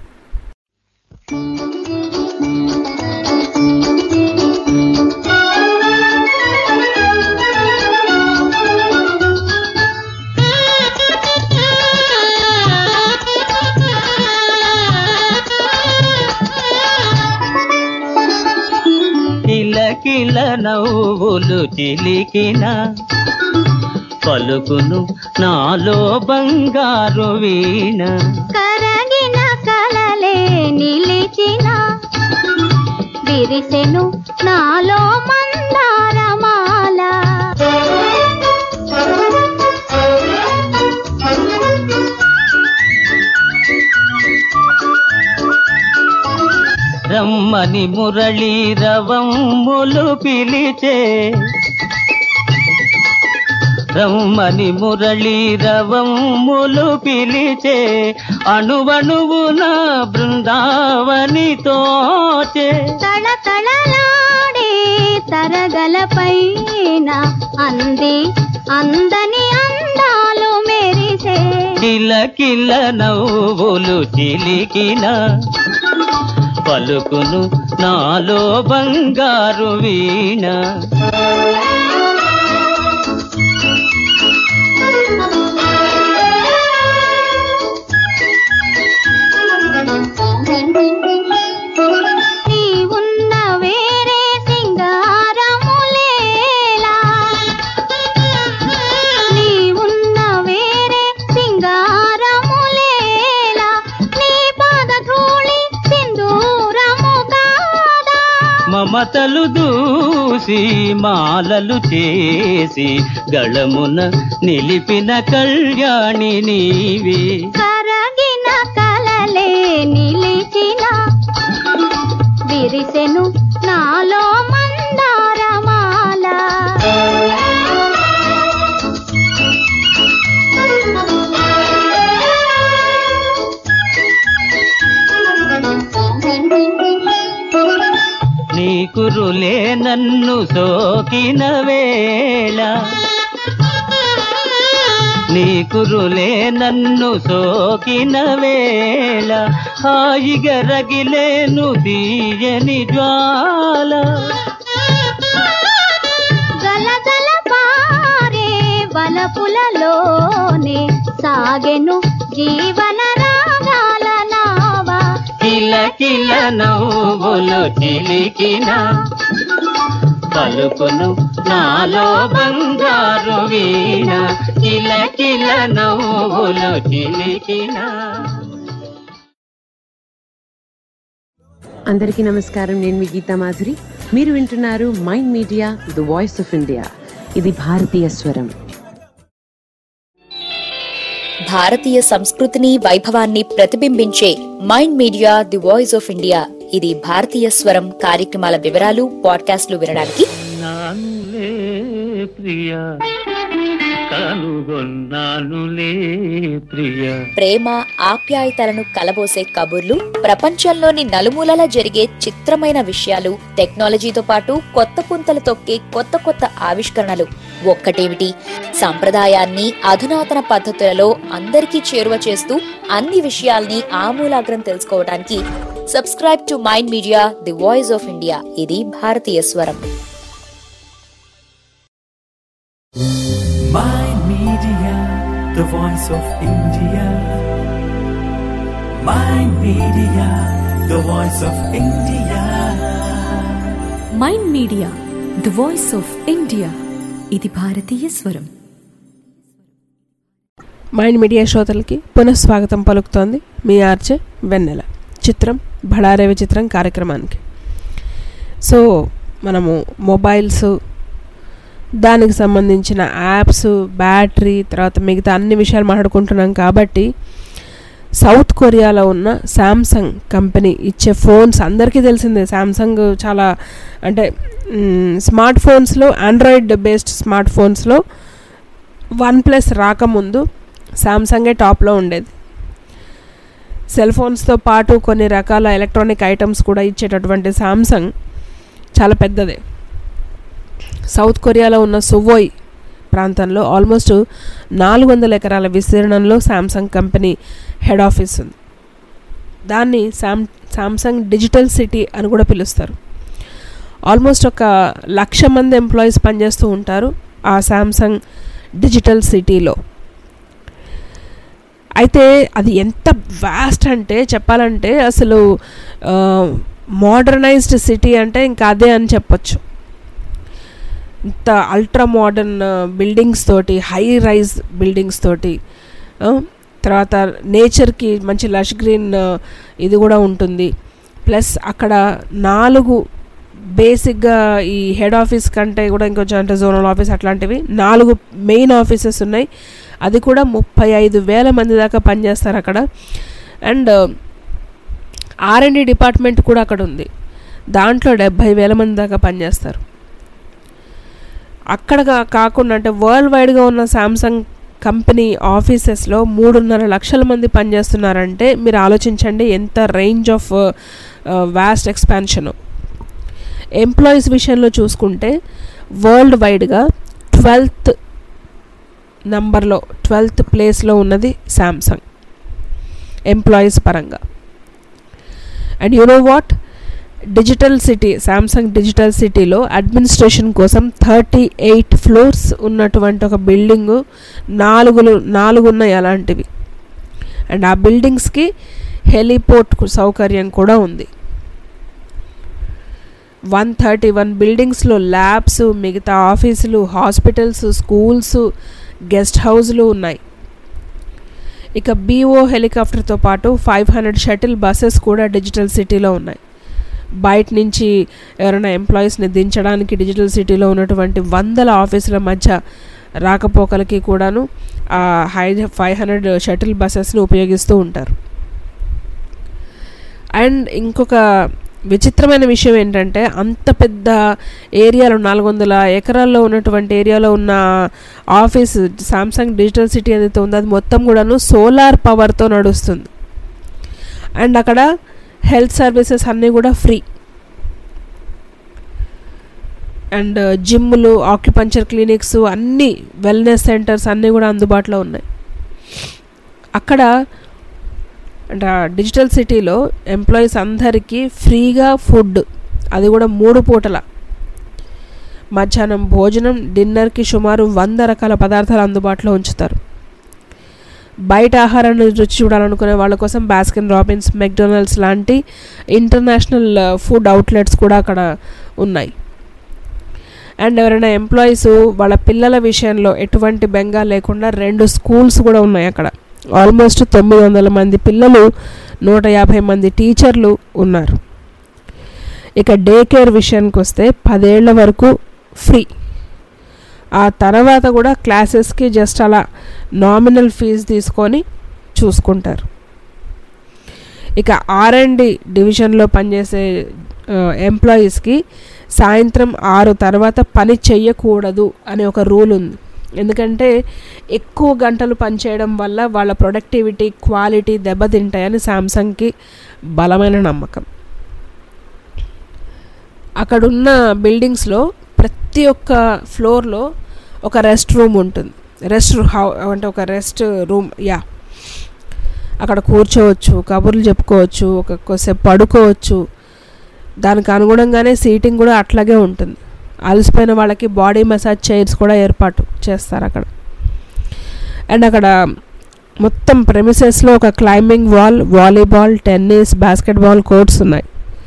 కిలకిల నవ్వులు చిలికిన పలుకును నాలో బంగారు వీణ కరగిన కలలే నిలిచిన విరిసెను నాలో మందారమాల రమ్మని మురళీ రవమ్ములు పిలిచే రమ్మని మురళీ రవమ్ములు పిలిచే అణువణువున బృందావని తోచే తళతళలాడే తరగల పైన అంది అందని అందాలు మెరిసే కిల కిల నవ్వులు చిలికిన పలుకును నాలో బంగారు వీణ నీ ఉన్న వేరే సింగారములేలా నీ ఉన్న వేరే సింగారములేలా నీ పాదధూళి సింధూరము కాదా మమతలు దూసి మాలలు చేసి గళమున నిలిపిన కళ్యాణి నీవే కరగిన కలలే నిలిచిన విరిసెను నాలో మందారమాల నీ కురులే నన్ను సోకిన వేళ నీ కురులే నన్ను సోకిన వేళ హాయిగా రగిలేను తీయని జ్వాల గలగల పారే వలపులలోనే సాగెను జీవన రాగాల నావా కిల కిల నవ్వులు చిలికిన పలుకును నాలో బంగారు వీణ కిల కిల నవ్వులు చిలికిన అందరికీ నమస్కారం నేను మీ గీతా మాధురి మీరు వింటున్నారు Mind media the voice of India ఇది భారతీయ స్వరం భారతీయ సంస్కృతిని వైభవాన్ని ప్రతిబింబించే Mind Media the voice of India ఇది భారతీయ స్వరం కార్యక్రమాల వివరాలు పాడ్కాస్ట్లు వినడానికి నానులే ప్రియ కనుగొన్నానులే ప్రియ ప్రేమ ఆప్యాయతలను కలబోసే కబుర్లు ప్రపంచంలోని నలుమూలలా జరిగే చిత్రమైన విషయాలు టెక్నాలజీతో పాటు కొత్త పుంతలు తొక్కే కొత్త కొత్త ఆవిష్కరణలు ఒక్కటేమిటి సంప్రదాయాన్ని అధునాతన పద్ధతులలో అందరికీ చేరువ చేస్తూ అన్ని విషయాల్ని ఆమూలాగ్రం తెలుసుకోవడానికి subscribe to Mind Media the voice of India ఇది భారతీయ స్వరం Mind Media, the voice of India. Mind Media, the voice of India. Mind media the voice of India ఇది భారతీయ స్వరం మైండ్ మీడియా శ్రోతలకి పునఃస్వాగతం పలుకుతోంది మీ ఆర్చే వెన్నెల చిత్రం బడారే విచిత్రం కార్యక్రమానికి సో మనము మొబైల్స్ దానికి సంబంధించిన యాప్స్ బ్యాటరీ తర్వాత మిగతా అన్ని విషయాలు మాట్లాడుకుంటున్నాం కాబట్టి సౌత్ కొరియాలో ఉన్న శాంసంగ్ కంపెనీ ఇచ్చే ఫోన్స్ అందరికీ తెలిసిందే శాంసంగ్ చాలా అంటే మ్, స్మార్ట్ ఫోన్స్లో ఆండ్రాయిడ్ బేస్డ్ స్మార్ట్ ఫోన్స్లో వన్ ప్లస్ రాకముందు శాంసంగే టాప్లో ఉండేది సెల్ ఫోన్స్తో పాటు కొన్ని రకాల ఎలక్ట్రానిక్ ఐటమ్స్ కూడా ఇచ్చేటటువంటి శాంసంగ్ చాలా పెద్దదే సౌత్ కొరియాలో ఉన్న సువోయ్ ప్రాంతంలో ఆల్మోస్ట్ నాలుగు వందల ఎకరాల విస్తీర్ణంలో శాంసంగ్ కంపెనీ హెడ్ ఆఫీస్ ఉంది దాన్ని శామ్ శాంసంగ్ డిజిటల్ సిటీ అని కూడా పిలుస్తారు ఆల్మోస్ట్ ఒక లక్ష మంది ఎంప్లాయీస్ పనిచేస్తూ ఉంటారు ఆ శాంసంగ్ డిజిటల్ సిటీలో అయితే అది ఎంత వాస్ట్ అంటే చెప్పాలంటే అసలు మోడర్నైజ్డ్ సిటీ అంటే ఇంకా అదే అని చెప్పొచ్చు ఇంత అల్ట్రా మోడర్న్ బిల్డింగ్స్ తోటి హై రైజ్ బిల్డింగ్స్ తోటి ఆ, తర్వాత నేచర్కి మంచి లష్ గ్రీన్ ఇది కూడా ఉంటుంది ప్లస్ అక్కడ నాలుగు బేసిక్గా ఈ హెడ్ ఆఫీస్ కంటే కూడా ఇంకొంచెం అంటే జోనల్ ఆఫీస్ అట్లాంటివి నాలుగు మెయిన్ ఆఫీసెస్ ఉన్నాయి అది కూడా ముప్పై ఐదు వేల మంది దాకా పనిచేస్తారు అక్కడ అండ్ ఆర్ అండ్ డిపార్ట్మెంట్ కూడా అక్కడ ఉంది దాంట్లో డెబ్భై వేల మంది దాకా పనిచేస్తారు అక్కడ కా- కాకుండా అంటే వరల్డ్ వైడ్గా ఉన్న సామ్సంగ్ కంపెనీ ఆఫీసెస్లో మూడున్నర లక్షల మంది పనిచేస్తున్నారంటే మీరు ఆలోచించండి ఎంత range of vast expansion employees విషయంలో చూసుకుంటే వరల్డ్ వైడ్గా ట్వెల్త్ నంబర్లో ట్వెల్త్ ప్లేస్లో ఉన్నది శాంసంగ్ ఎంప్లాయీస్ పరంగా and you know what digital city Samsung digital సిటీలో అడ్మినిస్ట్రేషన్ కోసం థర్టీ ఎయిట్ ఫ్లోర్స్ ఉన్నటువంటి ఒక బిల్డింగు నాలుగులు నాలుగు ఉన్నాయి అలాంటివి అండ్ ఆ బిల్డింగ్స్కి హెలిపోర్ట్ సౌకర్యం కూడా ఉంది వన్ థర్టీ వన్ బిల్డింగ్స్లో ల్యాబ్స్ మిగతా ఆఫీసులు హాస్పిటల్స్ స్కూల్స్ గెస్ట్ హౌస్లు ఉన్నాయి ఇక బీఓ హెలికాప్టర్తో పాటు ఫైవ్ హండ్రెడ్ షటిల్ బస్సెస్ కూడా డిజిటల్ సిటీలో ఉన్నాయి బయట నుంచి ఎవరైనా ఎంప్లాయీస్ని దించడానికి డిజిటల్ సిటీలో ఉన్నటువంటి వందల ఆఫీసుల మధ్య రాకపోకలకి కూడాను ఆ హై ఫైవ్ హండ్రెడ్ షటిల్ బస్సెస్ని ఉపయోగిస్తూ ఉంటారు అండ్ ఇంకొక విచిత్రమైన విషయం ఏంటంటే అంత పెద్ద ఏరియాలో నాలుగు వందల ఎకరాల్లో ఉన్నటువంటి ఏరియాలో ఉన్న ఆఫీస్ సామ్సంగ్ డిజిటల్ సిటీ ఏదైతే ఉందో అది మొత్తం కూడాను సోలార్ పవర్తో నడుస్తుంది అండ్ అక్కడ హెల్త్ సర్వీసెస్ అన్నీ కూడా ఫ్రీ అండ్ జిమ్లు ఆక్యుపంచర్ క్లినిక్స్ అన్నీ వెల్నెస్ సెంటర్స్ అన్నీ కూడా అందుబాటులో ఉన్నాయి అక్కడ అంటే ఆ డిజిటల్ సిటీలో ఎంప్లాయీస్ అందరికీ ఫ్రీగా ఫుడ్ అది కూడా మూడు పూటల మధ్యాహ్నం భోజనం డిన్నర్కి సుమారు వంద రకాల పదార్థాలు అందుబాటులో ఉంచుతారు బయట ఆహారాన్ని రుచి చూడాలనుకునే వాళ్ళ కోసం బాస్కిన్ రాబిన్స్ మెక్డొనాల్డ్స్ లాంటి ఇంటర్నేషనల్ ఫుడ్ అవుట్లెట్స్ కూడా అక్కడ ఉన్నాయి అండ్ ఎవరైనా ఎంప్లాయీస్ వాళ్ళ పిల్లల విషయంలో ఎటువంటి బెంగా లేకుండా రెండు స్కూల్స్ కూడా ఉన్నాయి అక్కడ ఆల్మోస్ట్ తొమ్మిది వందల మంది పిల్లలు నూట యాభై మంది టీచర్లు ఉన్నారు ఇక డే కేర్ విషయానికి వస్తే పదేళ్ల వరకు ఫ్రీ ఆ తర్వాత కూడా క్లాసెస్కి జస్ట్ అలా నామినల్ ఫీజు తీసుకొని చూసుకుంటారు ఇక ఆర్ అండ్ డి డివిజన్లో పనిచేసే ఎంప్లాయీస్కి సాయంత్రం ఆరు తర్వాత పని చెయ్యకూడదు అనే ఒక రూల్ ఉంది ఎందుకంటే ఎక్కువ గంటలు పనిచేయడం వల్ల వాళ్ళ ప్రొడక్టివిటీ క్వాలిటీ దెబ్బతింటాయని శాంసంగ్కి బలమైన నమ్మకం అక్కడున్న బిల్డింగ్స్లో ప్రతి ఒక్క ఫ్లోర్లో ఒక రెస్ట్ రూమ్ ఉంటుంది రెస్ట్ హౌ అంటే ఒక రెస్ట్ రూమ్ యా అక్కడ కూర్చోవచ్చు కబుర్లు చెప్పుకోవచ్చు ఒక కొద్దిసేపు పడుకోవచ్చు దానికి అనుగుణంగానే సీటింగ్ కూడా అట్లాగే ఉంటుంది అలసిపోయిన వాళ్ళకి బాడీ మసాజ్ చైర్స్ కూడా ఏర్పాటు చేస్తారు అక్కడ అండ్ అక్కడ మొత్తం ప్రెమిసెస్లో ఒక climbing wall volleyball tennis basketball courts ఉన్నాయి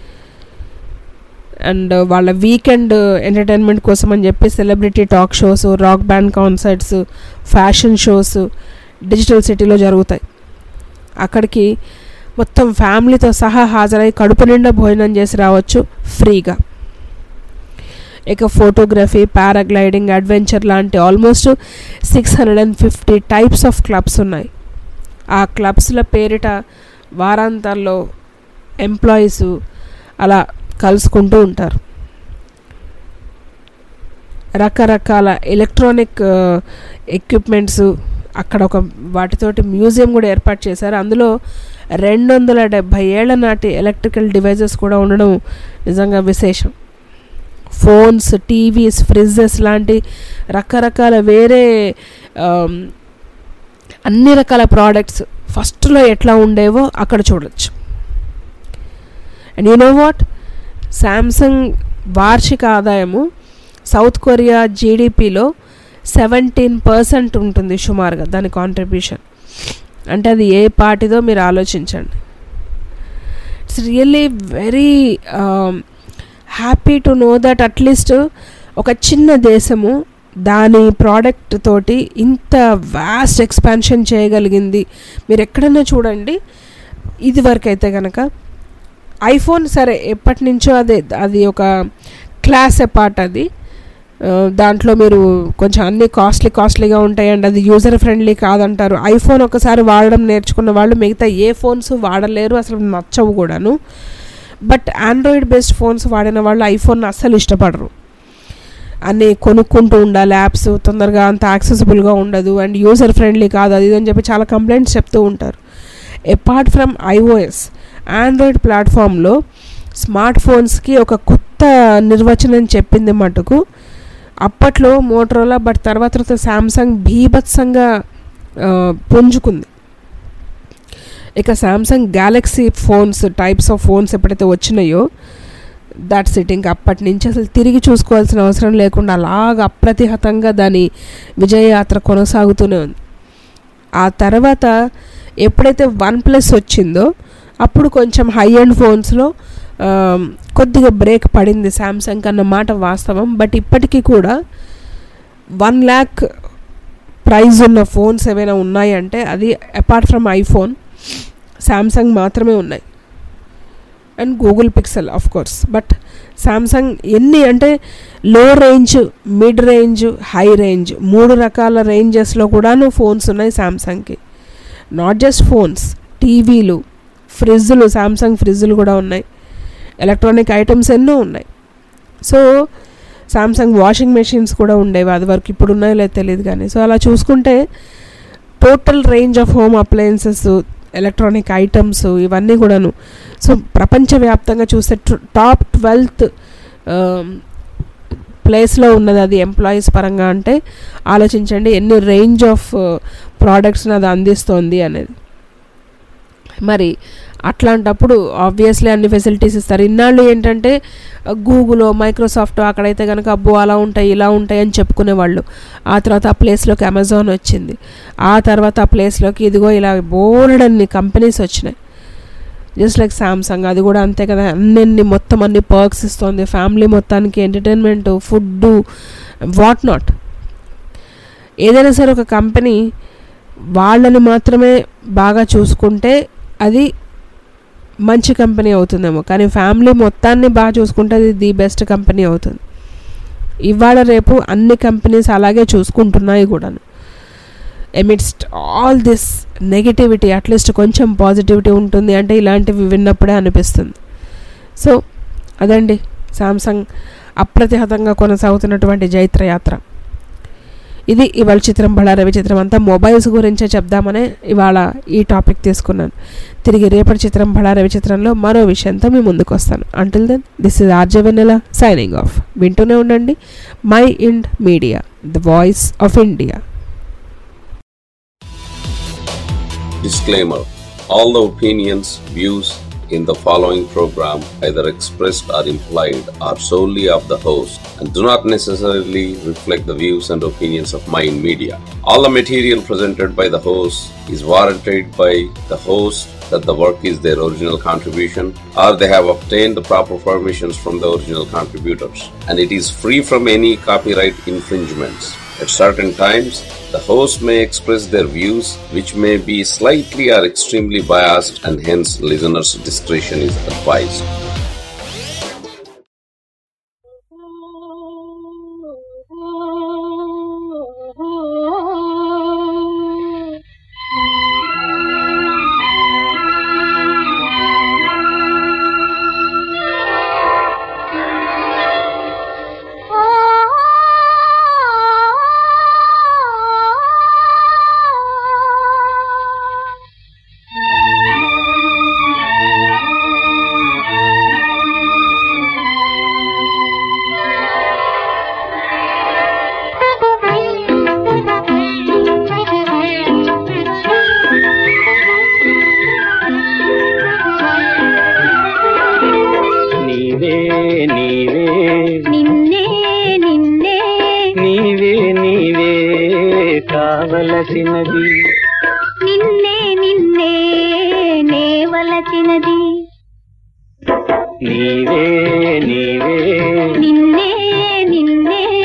అండ్ వాళ్ళ వీకెండ్ ఎంటర్టైన్మెంట్ కోసం అని చెప్పి celebrity talk shows rock band concerts fashion shows digital సిటీలో జరుగుతాయి అక్కడికి మొత్తం ఫ్యామిలీతో సహా హాజరై కడుపు నిండా భోజనం చేసి రావచ్చు ఫ్రీగా ఇక ఫోటోగ్రఫీ పారాగ్లైడింగ్ అడ్వెంచర్ లాంటి almost six hundred and fifty types of clubs ఉన్నాయి ఆ క్లబ్స్ల పేరిట వారాంతాల్లో ఎంప్లాయీస్ అలా కలుసుకుంటూ ఉంటారు రకరకాల ఎలక్ట్రానిక్ ఎక్విప్మెంట్స్ అక్కడ ఒక వాటితోటి మ్యూజియం కూడా ఏర్పాటు చేశారు అందులో రెండు వందల డెబ్భై ఏళ్ల నాటి ఎలక్ట్రికల్ డివైజెస్ కూడా ఉండడం నిజంగా విశేషం ఫోన్స్ టీవీస్ ఫ్రిడ్జెస్ లాంటి రకరకాల వేరే ఆమ్, అన్ని రకాల ప్రోడక్ట్స్ ఫస్ట్లో ఎట్లా ఉండేవో అక్కడ చూడొచ్చు and you know what Samsung వార్షిక ఆదాయము సౌత్ కొరియా జీడిపిలో సెవెంటీన్ పర్సెంట్ ఉంటుంది సుమారుగా దాని కాంట్రిబ్యూషన్ అంటే అది ఏ పార్టీదో మీరు ఆలోచించండి it's really very happy to know that at least ఒక చిన్న దేశము దాని ప్రోడక్ట్ తోటి ఇంత వాస్ట్ ఎక్స్పాన్షన్ చేయగలిగింది మీరు ఎక్కడన్నా చూడండి ఇది వరకు అయితే కనుక ఐఫోన్ సరే ఎప్పటి నుంచో అదే అది ఒక క్లాస్ అపార్ట్ అది ఆ, దాంట్లో మీరు కొంచెం అన్ని కాస్ట్లీ కాస్ట్లీగా ఉంటాయండి అది యూజర్ ఫ్రెండ్లీ కాదంటారు ఐఫోన్ ఒకసారి వాడడం నేర్చుకున్న వాళ్ళు మిగతా ఏ ఫోన్స్ వాడలేరు అసలు నచ్చవు కూడాను బట్ ఆండ్రాయిడ్ బేస్డ్ ఫోన్స్ వాడిన వాళ్ళు ఐఫోన్ అస్సలు ఇష్టపడరు అన్నీ కొనుక్కుంటూ ఉండాలి యాప్స్ తొందరగా అంత యాక్సెసిబుల్గా ఉండదు అండ్ యూజర్ ఫ్రెండ్లీ కాదు అది ఇది అని చెప్పి చాలా కంప్లైంట్స్ చెప్తూ ఉంటారు అపార్ట్ ఫ్రమ్ ఐఓఎస్ ఆండ్రాయిడ్ ప్లాట్ఫామ్లో స్మార్ట్ ఫోన్స్కి ఒక కొత్త నిర్వచనం చెప్పింది మటుకు అప్పట్లో మోటరోలా బట్ తర్వాత తర్వాత శాంసంగ్ భీభత్సంగా ఆ, పుంజుకుంది ఇక Samsung Galaxy phones types of phones ఎప్పుడైతే వచ్చినాయో దట్స్ ఇట్ ఇంకా అప్పటి నుంచి అసలు తిరిగి చూసుకోవాల్సిన అవసరం లేకుండా అలాగ అప్రతిహతంగా దాని విజయయాత్ర కొనసాగుతూనే ఉంది ఆ తర్వాత ఎప్పుడైతే వన్ ప్లస్ వచ్చిందో అప్పుడు కొంచెం హై అండ్ ఫోన్స్లో కొద్దిగా బ్రేక్ పడింది శాంసంగ్ అన్న మాట వాస్తవం బట్ ఇప్పటికీ కూడా వన్ ల్యాక్ ప్రైజ్ ఉన్న ఫోన్స్ ఏవైనా ఉన్నాయంటే అది అపార్ట్ ఫ్రమ్ ఐఫోన్ శాంసంగ్ మాత్రమే ఉన్నాయి and Google Pixel of course but Samsung ఎన్ని అంటే low range mid range high range మూడు రకాల రేంజెస్లో కూడాను ఫోన్స్ ఉన్నాయి శాంసంగ్కి నాట్ జస్ట్ ఫోన్స్ టీవీలు ఫ్రిడ్జ్లు శాంసంగ్ ఫ్రిడ్జ్లు కూడా ఉన్నాయి ఎలక్ట్రానిక్ ఐటమ్స్ ఎన్నో ఉన్నాయి సో శాంసంగ్ వాషింగ్ మెషిన్స్ కూడా ఉండేవి అది వరకు ఇప్పుడు ఉన్నాయో లేదో తెలియదు కానీ సో అలా చూసుకుంటే total range of home appliances electronic items ఇవన్నీ కూడాను సో ప్రపంచవ్యాప్తంగా చూస్తే టాప్ ట్వెల్త్ ప్లేస్లో ఉన్నది అది ఎంప్లాయీస్ పరంగా అంటే ఆలోచించండి ఎన్ని రేంజ్ ఆఫ్ ప్రోడక్ట్స్ని అది అందిస్తోంది అనేది మరి అట్లాంటప్పుడు ఆబ్వియస్లీ అన్ని ఫెసిలిటీస్ ఇస్తారు ఇన్నాళ్ళు ఏంటంటే గూగుల్ మైక్రోసాఫ్ట్ అక్కడైతే కనుక అబ్బో అలా ఉంటాయి ఇలా ఉంటాయి అని చెప్పుకునేవాళ్ళు ఆ తర్వాత ఆ ప్లేస్లోకి అమెజాన్ వచ్చింది ఆ తర్వాత ఆ ప్లేస్లోకి ఇదిగో ఇలా బోలెడన్ని కంపెనీస్ వచ్చినాయి జస్ట్ లైక్ సామ్సంగ్ అది కూడా అంతే కదా అన్ని మొత్తం అన్ని పర్క్స్ ఇస్తుంది ఫ్యామిలీ మొత్తానికి ఎంటర్టైన్మెంట్ ఫుడ్ వాట్ నాట్ ఏదైనా సరే ఒక కంపెనీ వాళ్ళని మాత్రమే బాగా చూసుకుంటే అది మంచి కంపెనీ అవుతుందేమో కానీ ఫ్యామిలీ మొత్తాన్ని బాగా చూసుకుంటే అది ది బెస్ట్ కంపెనీ అవుతుంది ఇవాళ రేపు అన్ని కంపెనీస్ అలాగే చూసుకుంటున్నాయి కూడాను amidst all this negativity at least కొంచెం పాజిటివిటీ ఉంటుంది అంటే ఇలాంటివి విన్నప్పుడే అనిపిస్తుంది సో అదండి సామ్సంగ్ అప్రతిహతంగా కొనసాగుతున్నటువంటి జైత్రయాత్ర ఇది ఇవాళ చిత్రం బళ రవి చిత్రం అంతా మొబైల్స్ గురించే చెప్దామనే ఇవాళ ఈ టాపిక్ తీసుకున్నాను తిరిగి రేపటి చిత్రం బళ రవి చిత్రంలో మరో విషయంతో మీ ముందుకు వస్తాను until then this is RJ Vennela signing off వింటూనే ఉండండి Mind Media the voice of India Disclaimer All the opinions, views in the following program, either expressed or implied, are solely of the host and do not necessarily reflect the views and opinions of Mind Media. All the material presented by the host is warranted by the host that the work is their original contribution or they have obtained the proper permissions from the original contributors and it is free from any copyright infringements. At certain times, the host may express their views, which may be slightly or extremely biased, and hence listeners' discretion is advised. నీవే నీవే నిన్నే నిన్నే నీవే నీవే కావలసినది నిన్నే నిన్నే నేవలచినది నీవే నీవే నిన్నే నిన్నే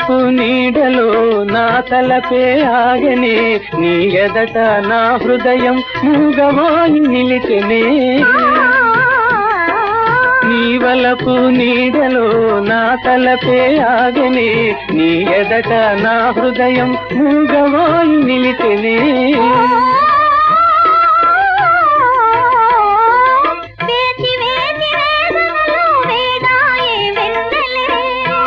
వలపు నీడలో నా తలపే ఆగనే నీ ఎదట నా హృదయం మూగవాయి నిలిచెనే నీ వలపు నీడలో నా తలపే ఆగనే నీ ఎదట నా హృదయం మూగవాయి నిలిచెనే వేచి వేచి వేదనలు వేదాయే వెన్నెలే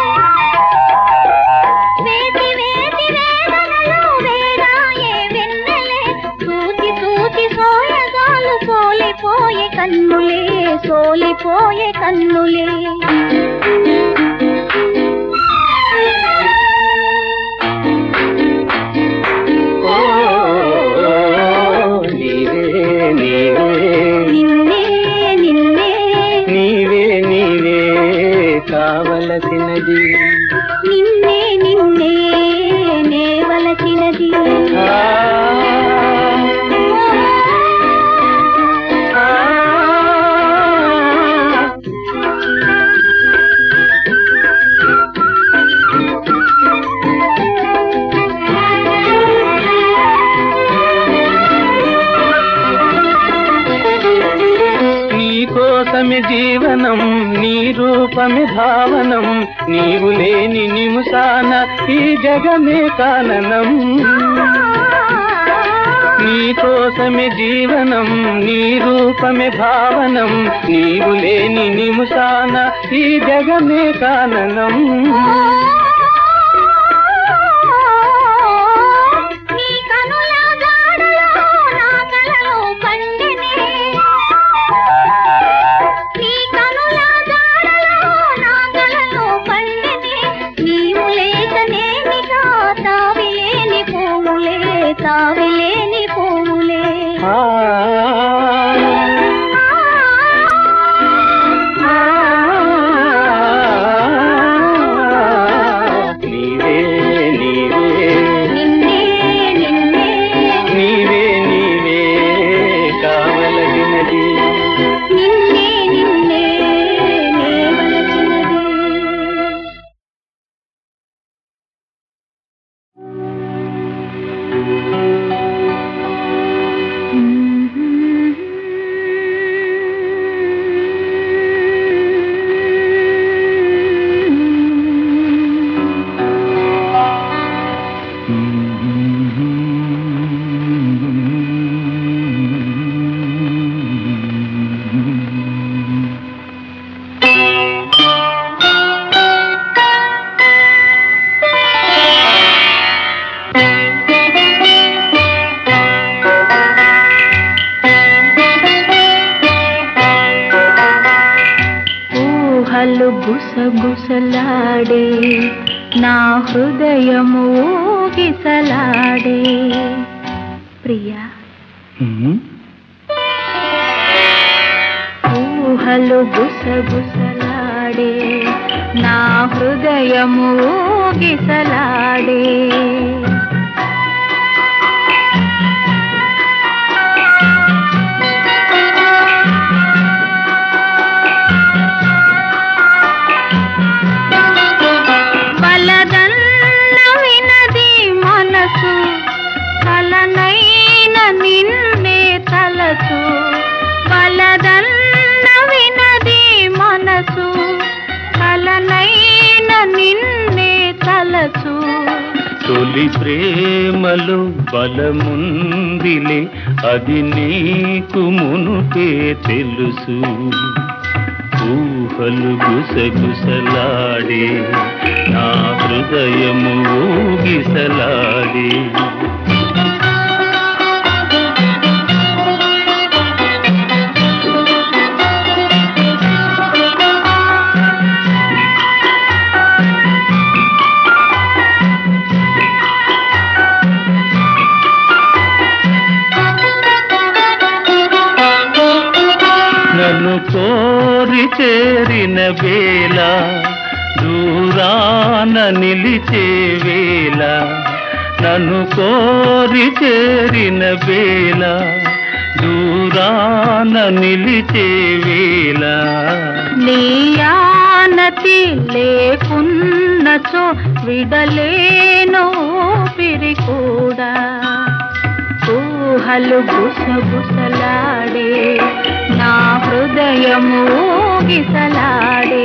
వేచి వేచి వేదనలు వేదాయే వెన్నెలే చూచి చూచి సోయగాలు సోలిపోయే కన్నులే సోలిపోయే కన్నులే ఓ నీవే నీవే నిన్నే నిన్నే నీవే నీవే కావలసినది నిన్నే నిన్నే నేవలసినది ఆ, ఆ, నీ కోసమే జీవనం నీ రూపమే భావనం నీవు లేని నిముసాన ఈ జగమే కాననం నీ కోసమే జీవనం నీ రూపమే భావనం నీవు లేని నిముసాన ఈ జగమే కాననం నీ కనుల జాడలో నా కలలో పండినే నీ కనుల జాడలో నా కలలో పండినే నీవు లేక నేనిగా తావిలేని పువ్వులే తావిలేని పువ్వులే ఆ, నీవే నీవే నిన్నే నిన్నే నీవే నీవే కావలసినది నిన్నే నిన్నే నేవలసినది ఊహలు గుసగుసలాడే నా హృదయము ఊగిసలాడే ప్రియా ఊహలు గుసగుసలాడే నా హృదయము ఊగిసలాడే బలదన్న వినది మనసు కలనైన నిన్నే తలచు బలదన్న వినది మనసు కలనైన నిన్నే తలచు తొలి ప్రేమలో బలముందిలే అది నీకు మునుపే తెలుసు ఊహలు గుసగుసలాడే నా హృదయము ఊగిసలాడే నన్ను కోరి చేరిన వేళ దూరాన నిలిచే వేళ నన్ను కోరి చేరిన వేళ దూరాన నిలిచే వేళ నీ ఆనతి లేకున్నచో విడలేను ఊపిరి కూడా ఊహలు గుసగుసలాడే నా హృదయము గిసలాడే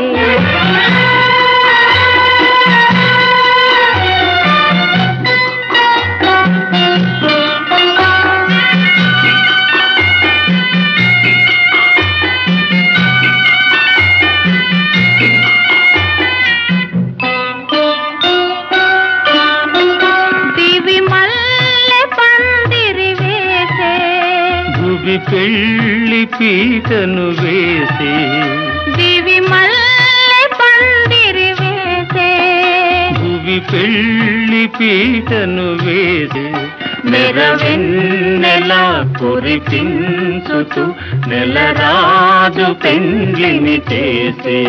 దివి మల్లె పందిరి వేసే భువి పెళ్లి పీటను వేసి దివి మల్లె పందిరి వేసే భువి పెళ్లి పీటను వేసి నెరవెన్నెల కురిపించుతూ నెలరాజు పెండ్లిని చేసి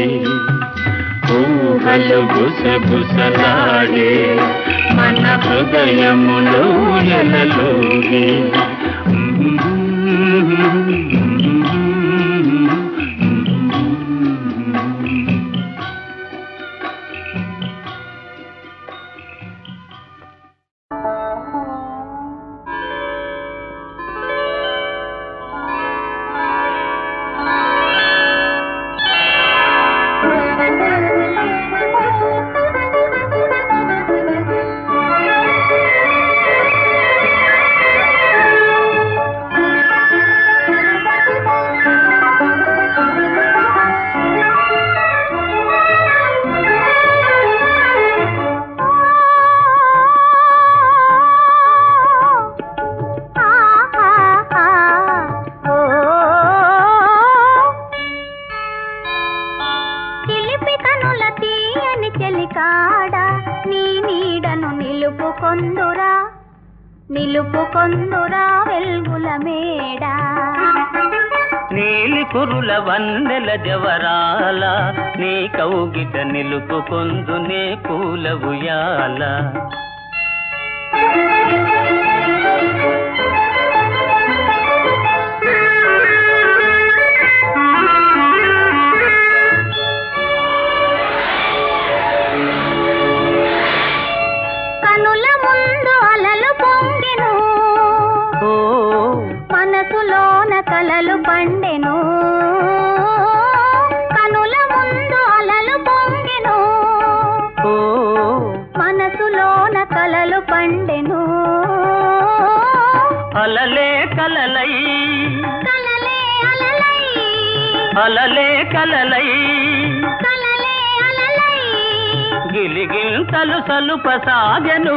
ఊహలు గుసగుసలాడే మన హృదయములో ఎలలోగి చిలిపి కనుల తీయని చెలికాడ నీ నీడను నిలుపుకొందురా నిలుపుకొందురా వెల్గుల మేడ నీలి కురుల వన్నెల జవరాల నీ కౌగిట నిలుపుకొందునే పూల ఉయ్యాల కనుల ముందు అలలు పొంగెను ఓ మనసులోన కలలు పండెను కనుల ముందు అలలు పొంగెను ఓ మనసులోన కలలు పండెను అలలే కలలై కలలే అలలై అలలే కలలై కలలే అలలై గిలిగిల్తలు సలుప సాగెను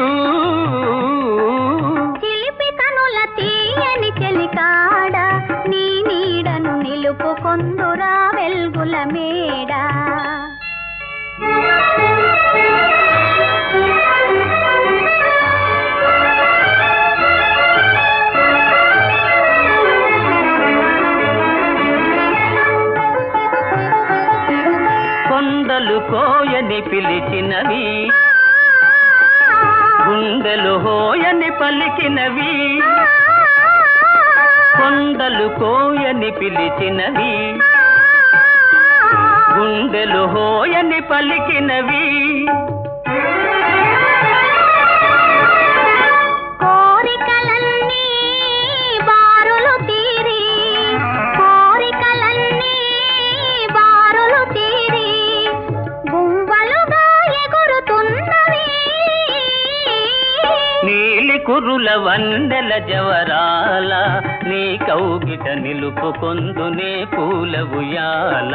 చిలిపి కనుల తీయని చెలికాడ నీ నీడను నిలుపుకొందురా వెల్గుల మేడ కొండలు కోయని పిలిచినవి గుండెలు హోయని పలికినవి కొండలు కోయని పిలిచినవి గుండెలు హోయని పలికినవి కోరికలన్నీ బారులు తీరి కోరికలన్నీ బారులు తీరి గుంవలుగా ఎగురుతున్నవి నీలి కురుల వందెల జవరాల నీ కౌగిట నిలుపుకొందునే పూల ఉయ్యాల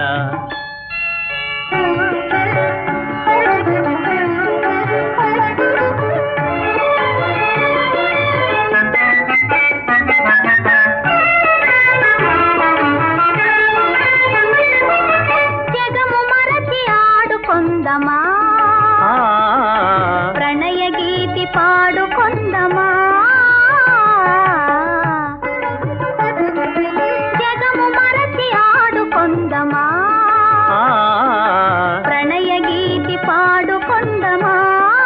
జగము మరచి ఆడుకొందమా ఆ, ప్రణయ గీతి పాడుకొందమా జగము మరచి ఆడుకొందమా ఆ, ప్రణయ గీతి పాడుకొందమా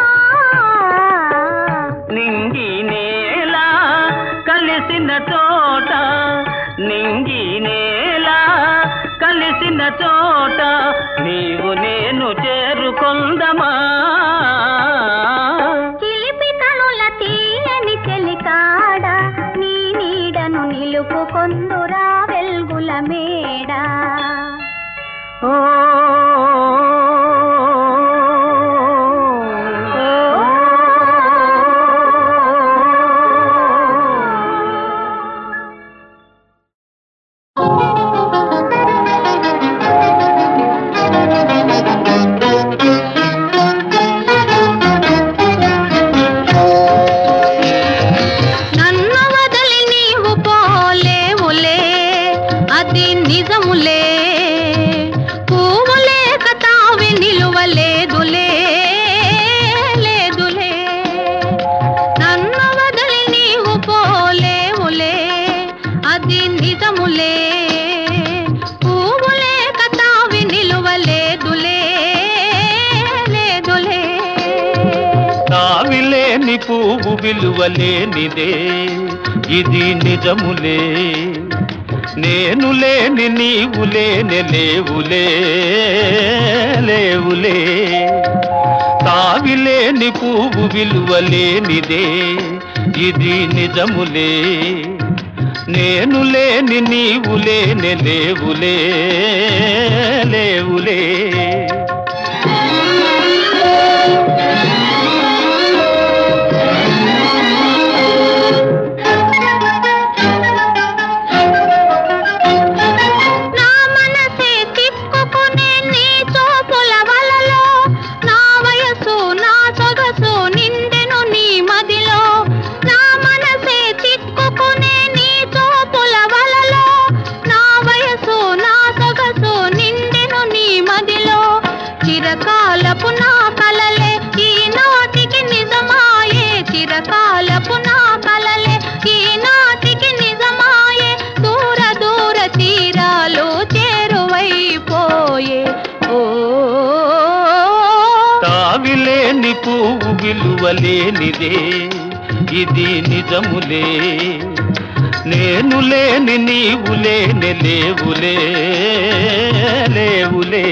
నింగి నేల కలిసిన చోట నింగి నేల కలిసిన చోట నీవు నేను చేరుకొందమా మేడ ఓ నన్ను వదిలి నీవు పోలేవులే అది నిజములే పువ్వులే కతావి నిలువలేదులే లేదులే నన్ను వదిలి నీవు పోలేవులే అది నిజములే పువ్వులే కతావి నిలువలేదులే లేదులే తావిలేని పువ్వు విలువలేనిదే ఇది నిజములే నేను లేని నీవు లేని లేవులే లేవులే తావిలేని పువ్వు విలువలేనిదే ఇది నిజములే నేను లేని నీవు లేని లేవులే లేవులే నా మనసే తిప్పుకునే నీ చూపుల వలలో నా వయసు నా సొగసు నిండెను నీ మదిలో నా మనసే తిప్పుకునే నీ చూపుల వలలో నా వయసు నా సొగసు నిండెను నీ మదిలో చిరకాలపు నా కలలే ఈనాటికి నిజమాయే చిరకాలపు నా కలలే ఈనాటికి నిజమాయే దూర దూర తీరాలు చేరువైపోయే ఓ తావిలేని పువ్వు విలువలేనిదే ఇది నిజములే నేను లేని నీవు లేని లేవులే లేవులే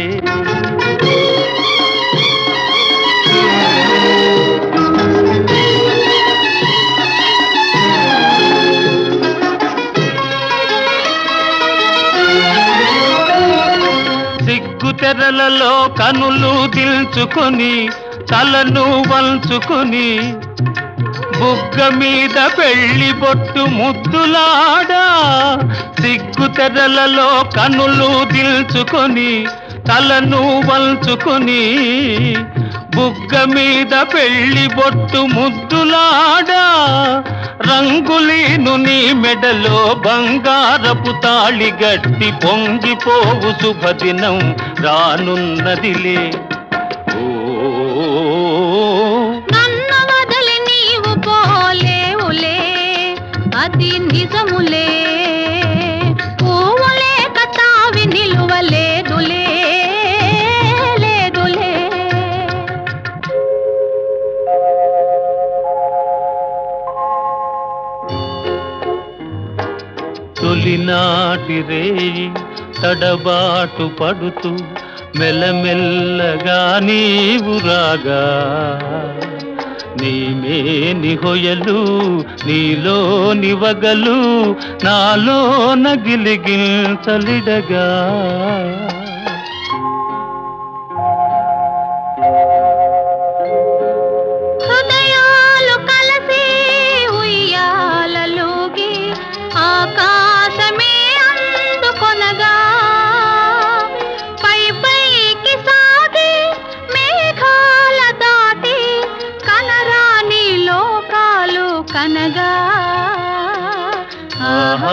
సిగ్గు తెరలలో కనులు దిల్చుకొని తలను వంచుకొని బుగ్గ మీద పెళ్లి బొట్టు ముద్దులాడా సిగ్గు తెరలలో కనులు దిల్చుకొని తలను వంచుకొని బుగ్గ మీద పెళ్లి బొట్టు ముద్దులాడా రంగులీను నీ మెడలో బంగారపు తాళి గట్టి పొంగిపోవు శుభదినం రానున్నదిలే ఓ నన్ను వదిలి నీవు పోలేవులే అది నిజములే పువ్వులే కతావి నిలువలేదులే లేదులే తొలినాటి రేయి తడబాటు పడుతూ మెల్లమెల్లగా నీవు రాగా నీమేని హొయలు నీలో నివగలు నాలో నగిలిగిల్చలిడగా హృదయాలు కలిసి ఉయ్యాలలోగి ఆకాశమే అందుకొనగా పై పైకి సాగి మేఘాల దాటి కనరాని లోకాలు కనగా ఆహా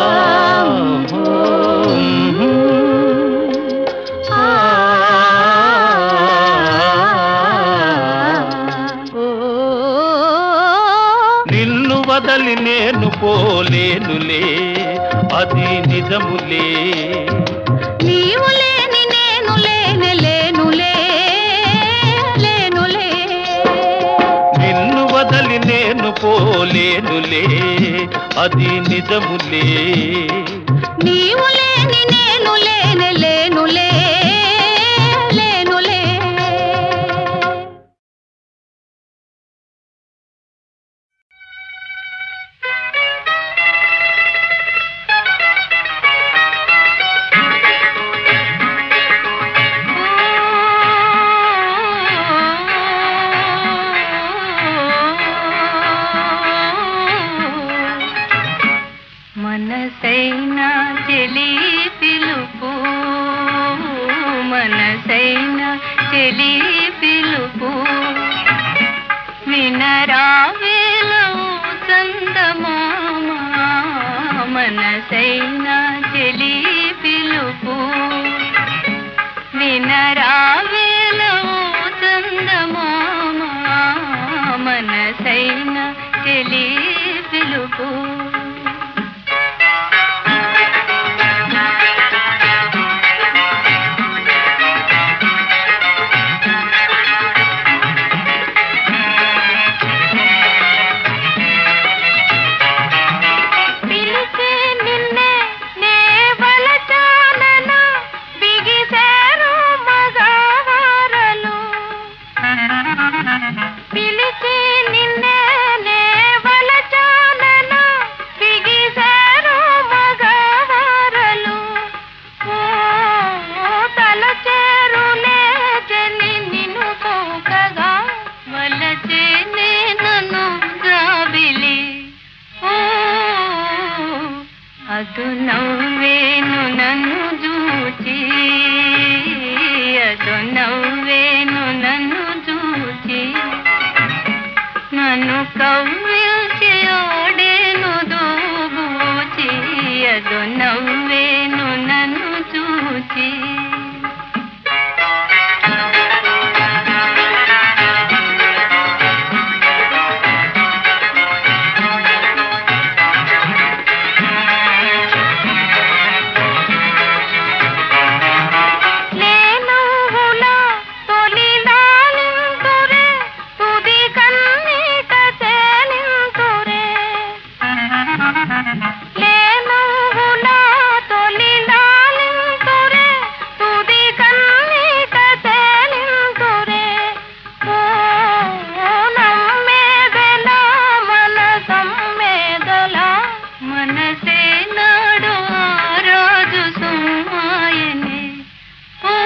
నిన్ను వదలి నేను పోలేనులే అది నిజములే నీవు లేని నేను లేనే లేనులే లేనులే నిన్ను వదలి నేను పోలేనులే అది నిజములే నీవు లేని నేను లేనే లేనులే లేనులే చెలి పిలుపు మనసైన చెలి పిలుపు వినరావేలవు చందమామ మనసైన చెలి పిలుపు వినరావేలవు చందమామ మనసైన చెలి పిలుపు పిలిచి నిన్నే నే బలచానన బిగిసేరు మగవారలు పిలిచి నిన్నే నే బలచానన బిగిసేరు మగవారలు ఓ తలచేరులే జని నిన్ను తోకగా వలచే నన్ను జాబిలి ఓ ಅದು ನವ್ವೇನು ನನ್ನು ಜೂಚಿ ಅದು ನವ್ವೇನು ನನ್ನು ಜೂಚಿ ನಾನು ಕವ್ವಿಲ್చి ಓಡೇನು ದೂಬೂಚಿ ಅದು ನವ್ವೇನು ನನ್ನು ಜೂಚಿ లేనువుల తొలిలాలింతురే తుది కన్నీట తేలింతురే లేనువుల తొలిలాలింతురే తుది కన్నీట తేలింతురే ఓ నమ్మేదెల మన సమ్మేదల మనసే నాడు ఆ రోజు సుమాయనే ఓ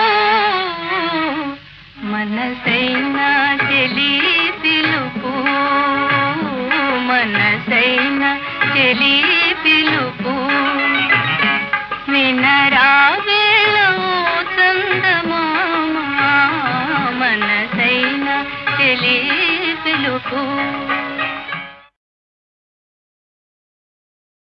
మనసైనా చెలి పిలుపు మనసైనా చెలి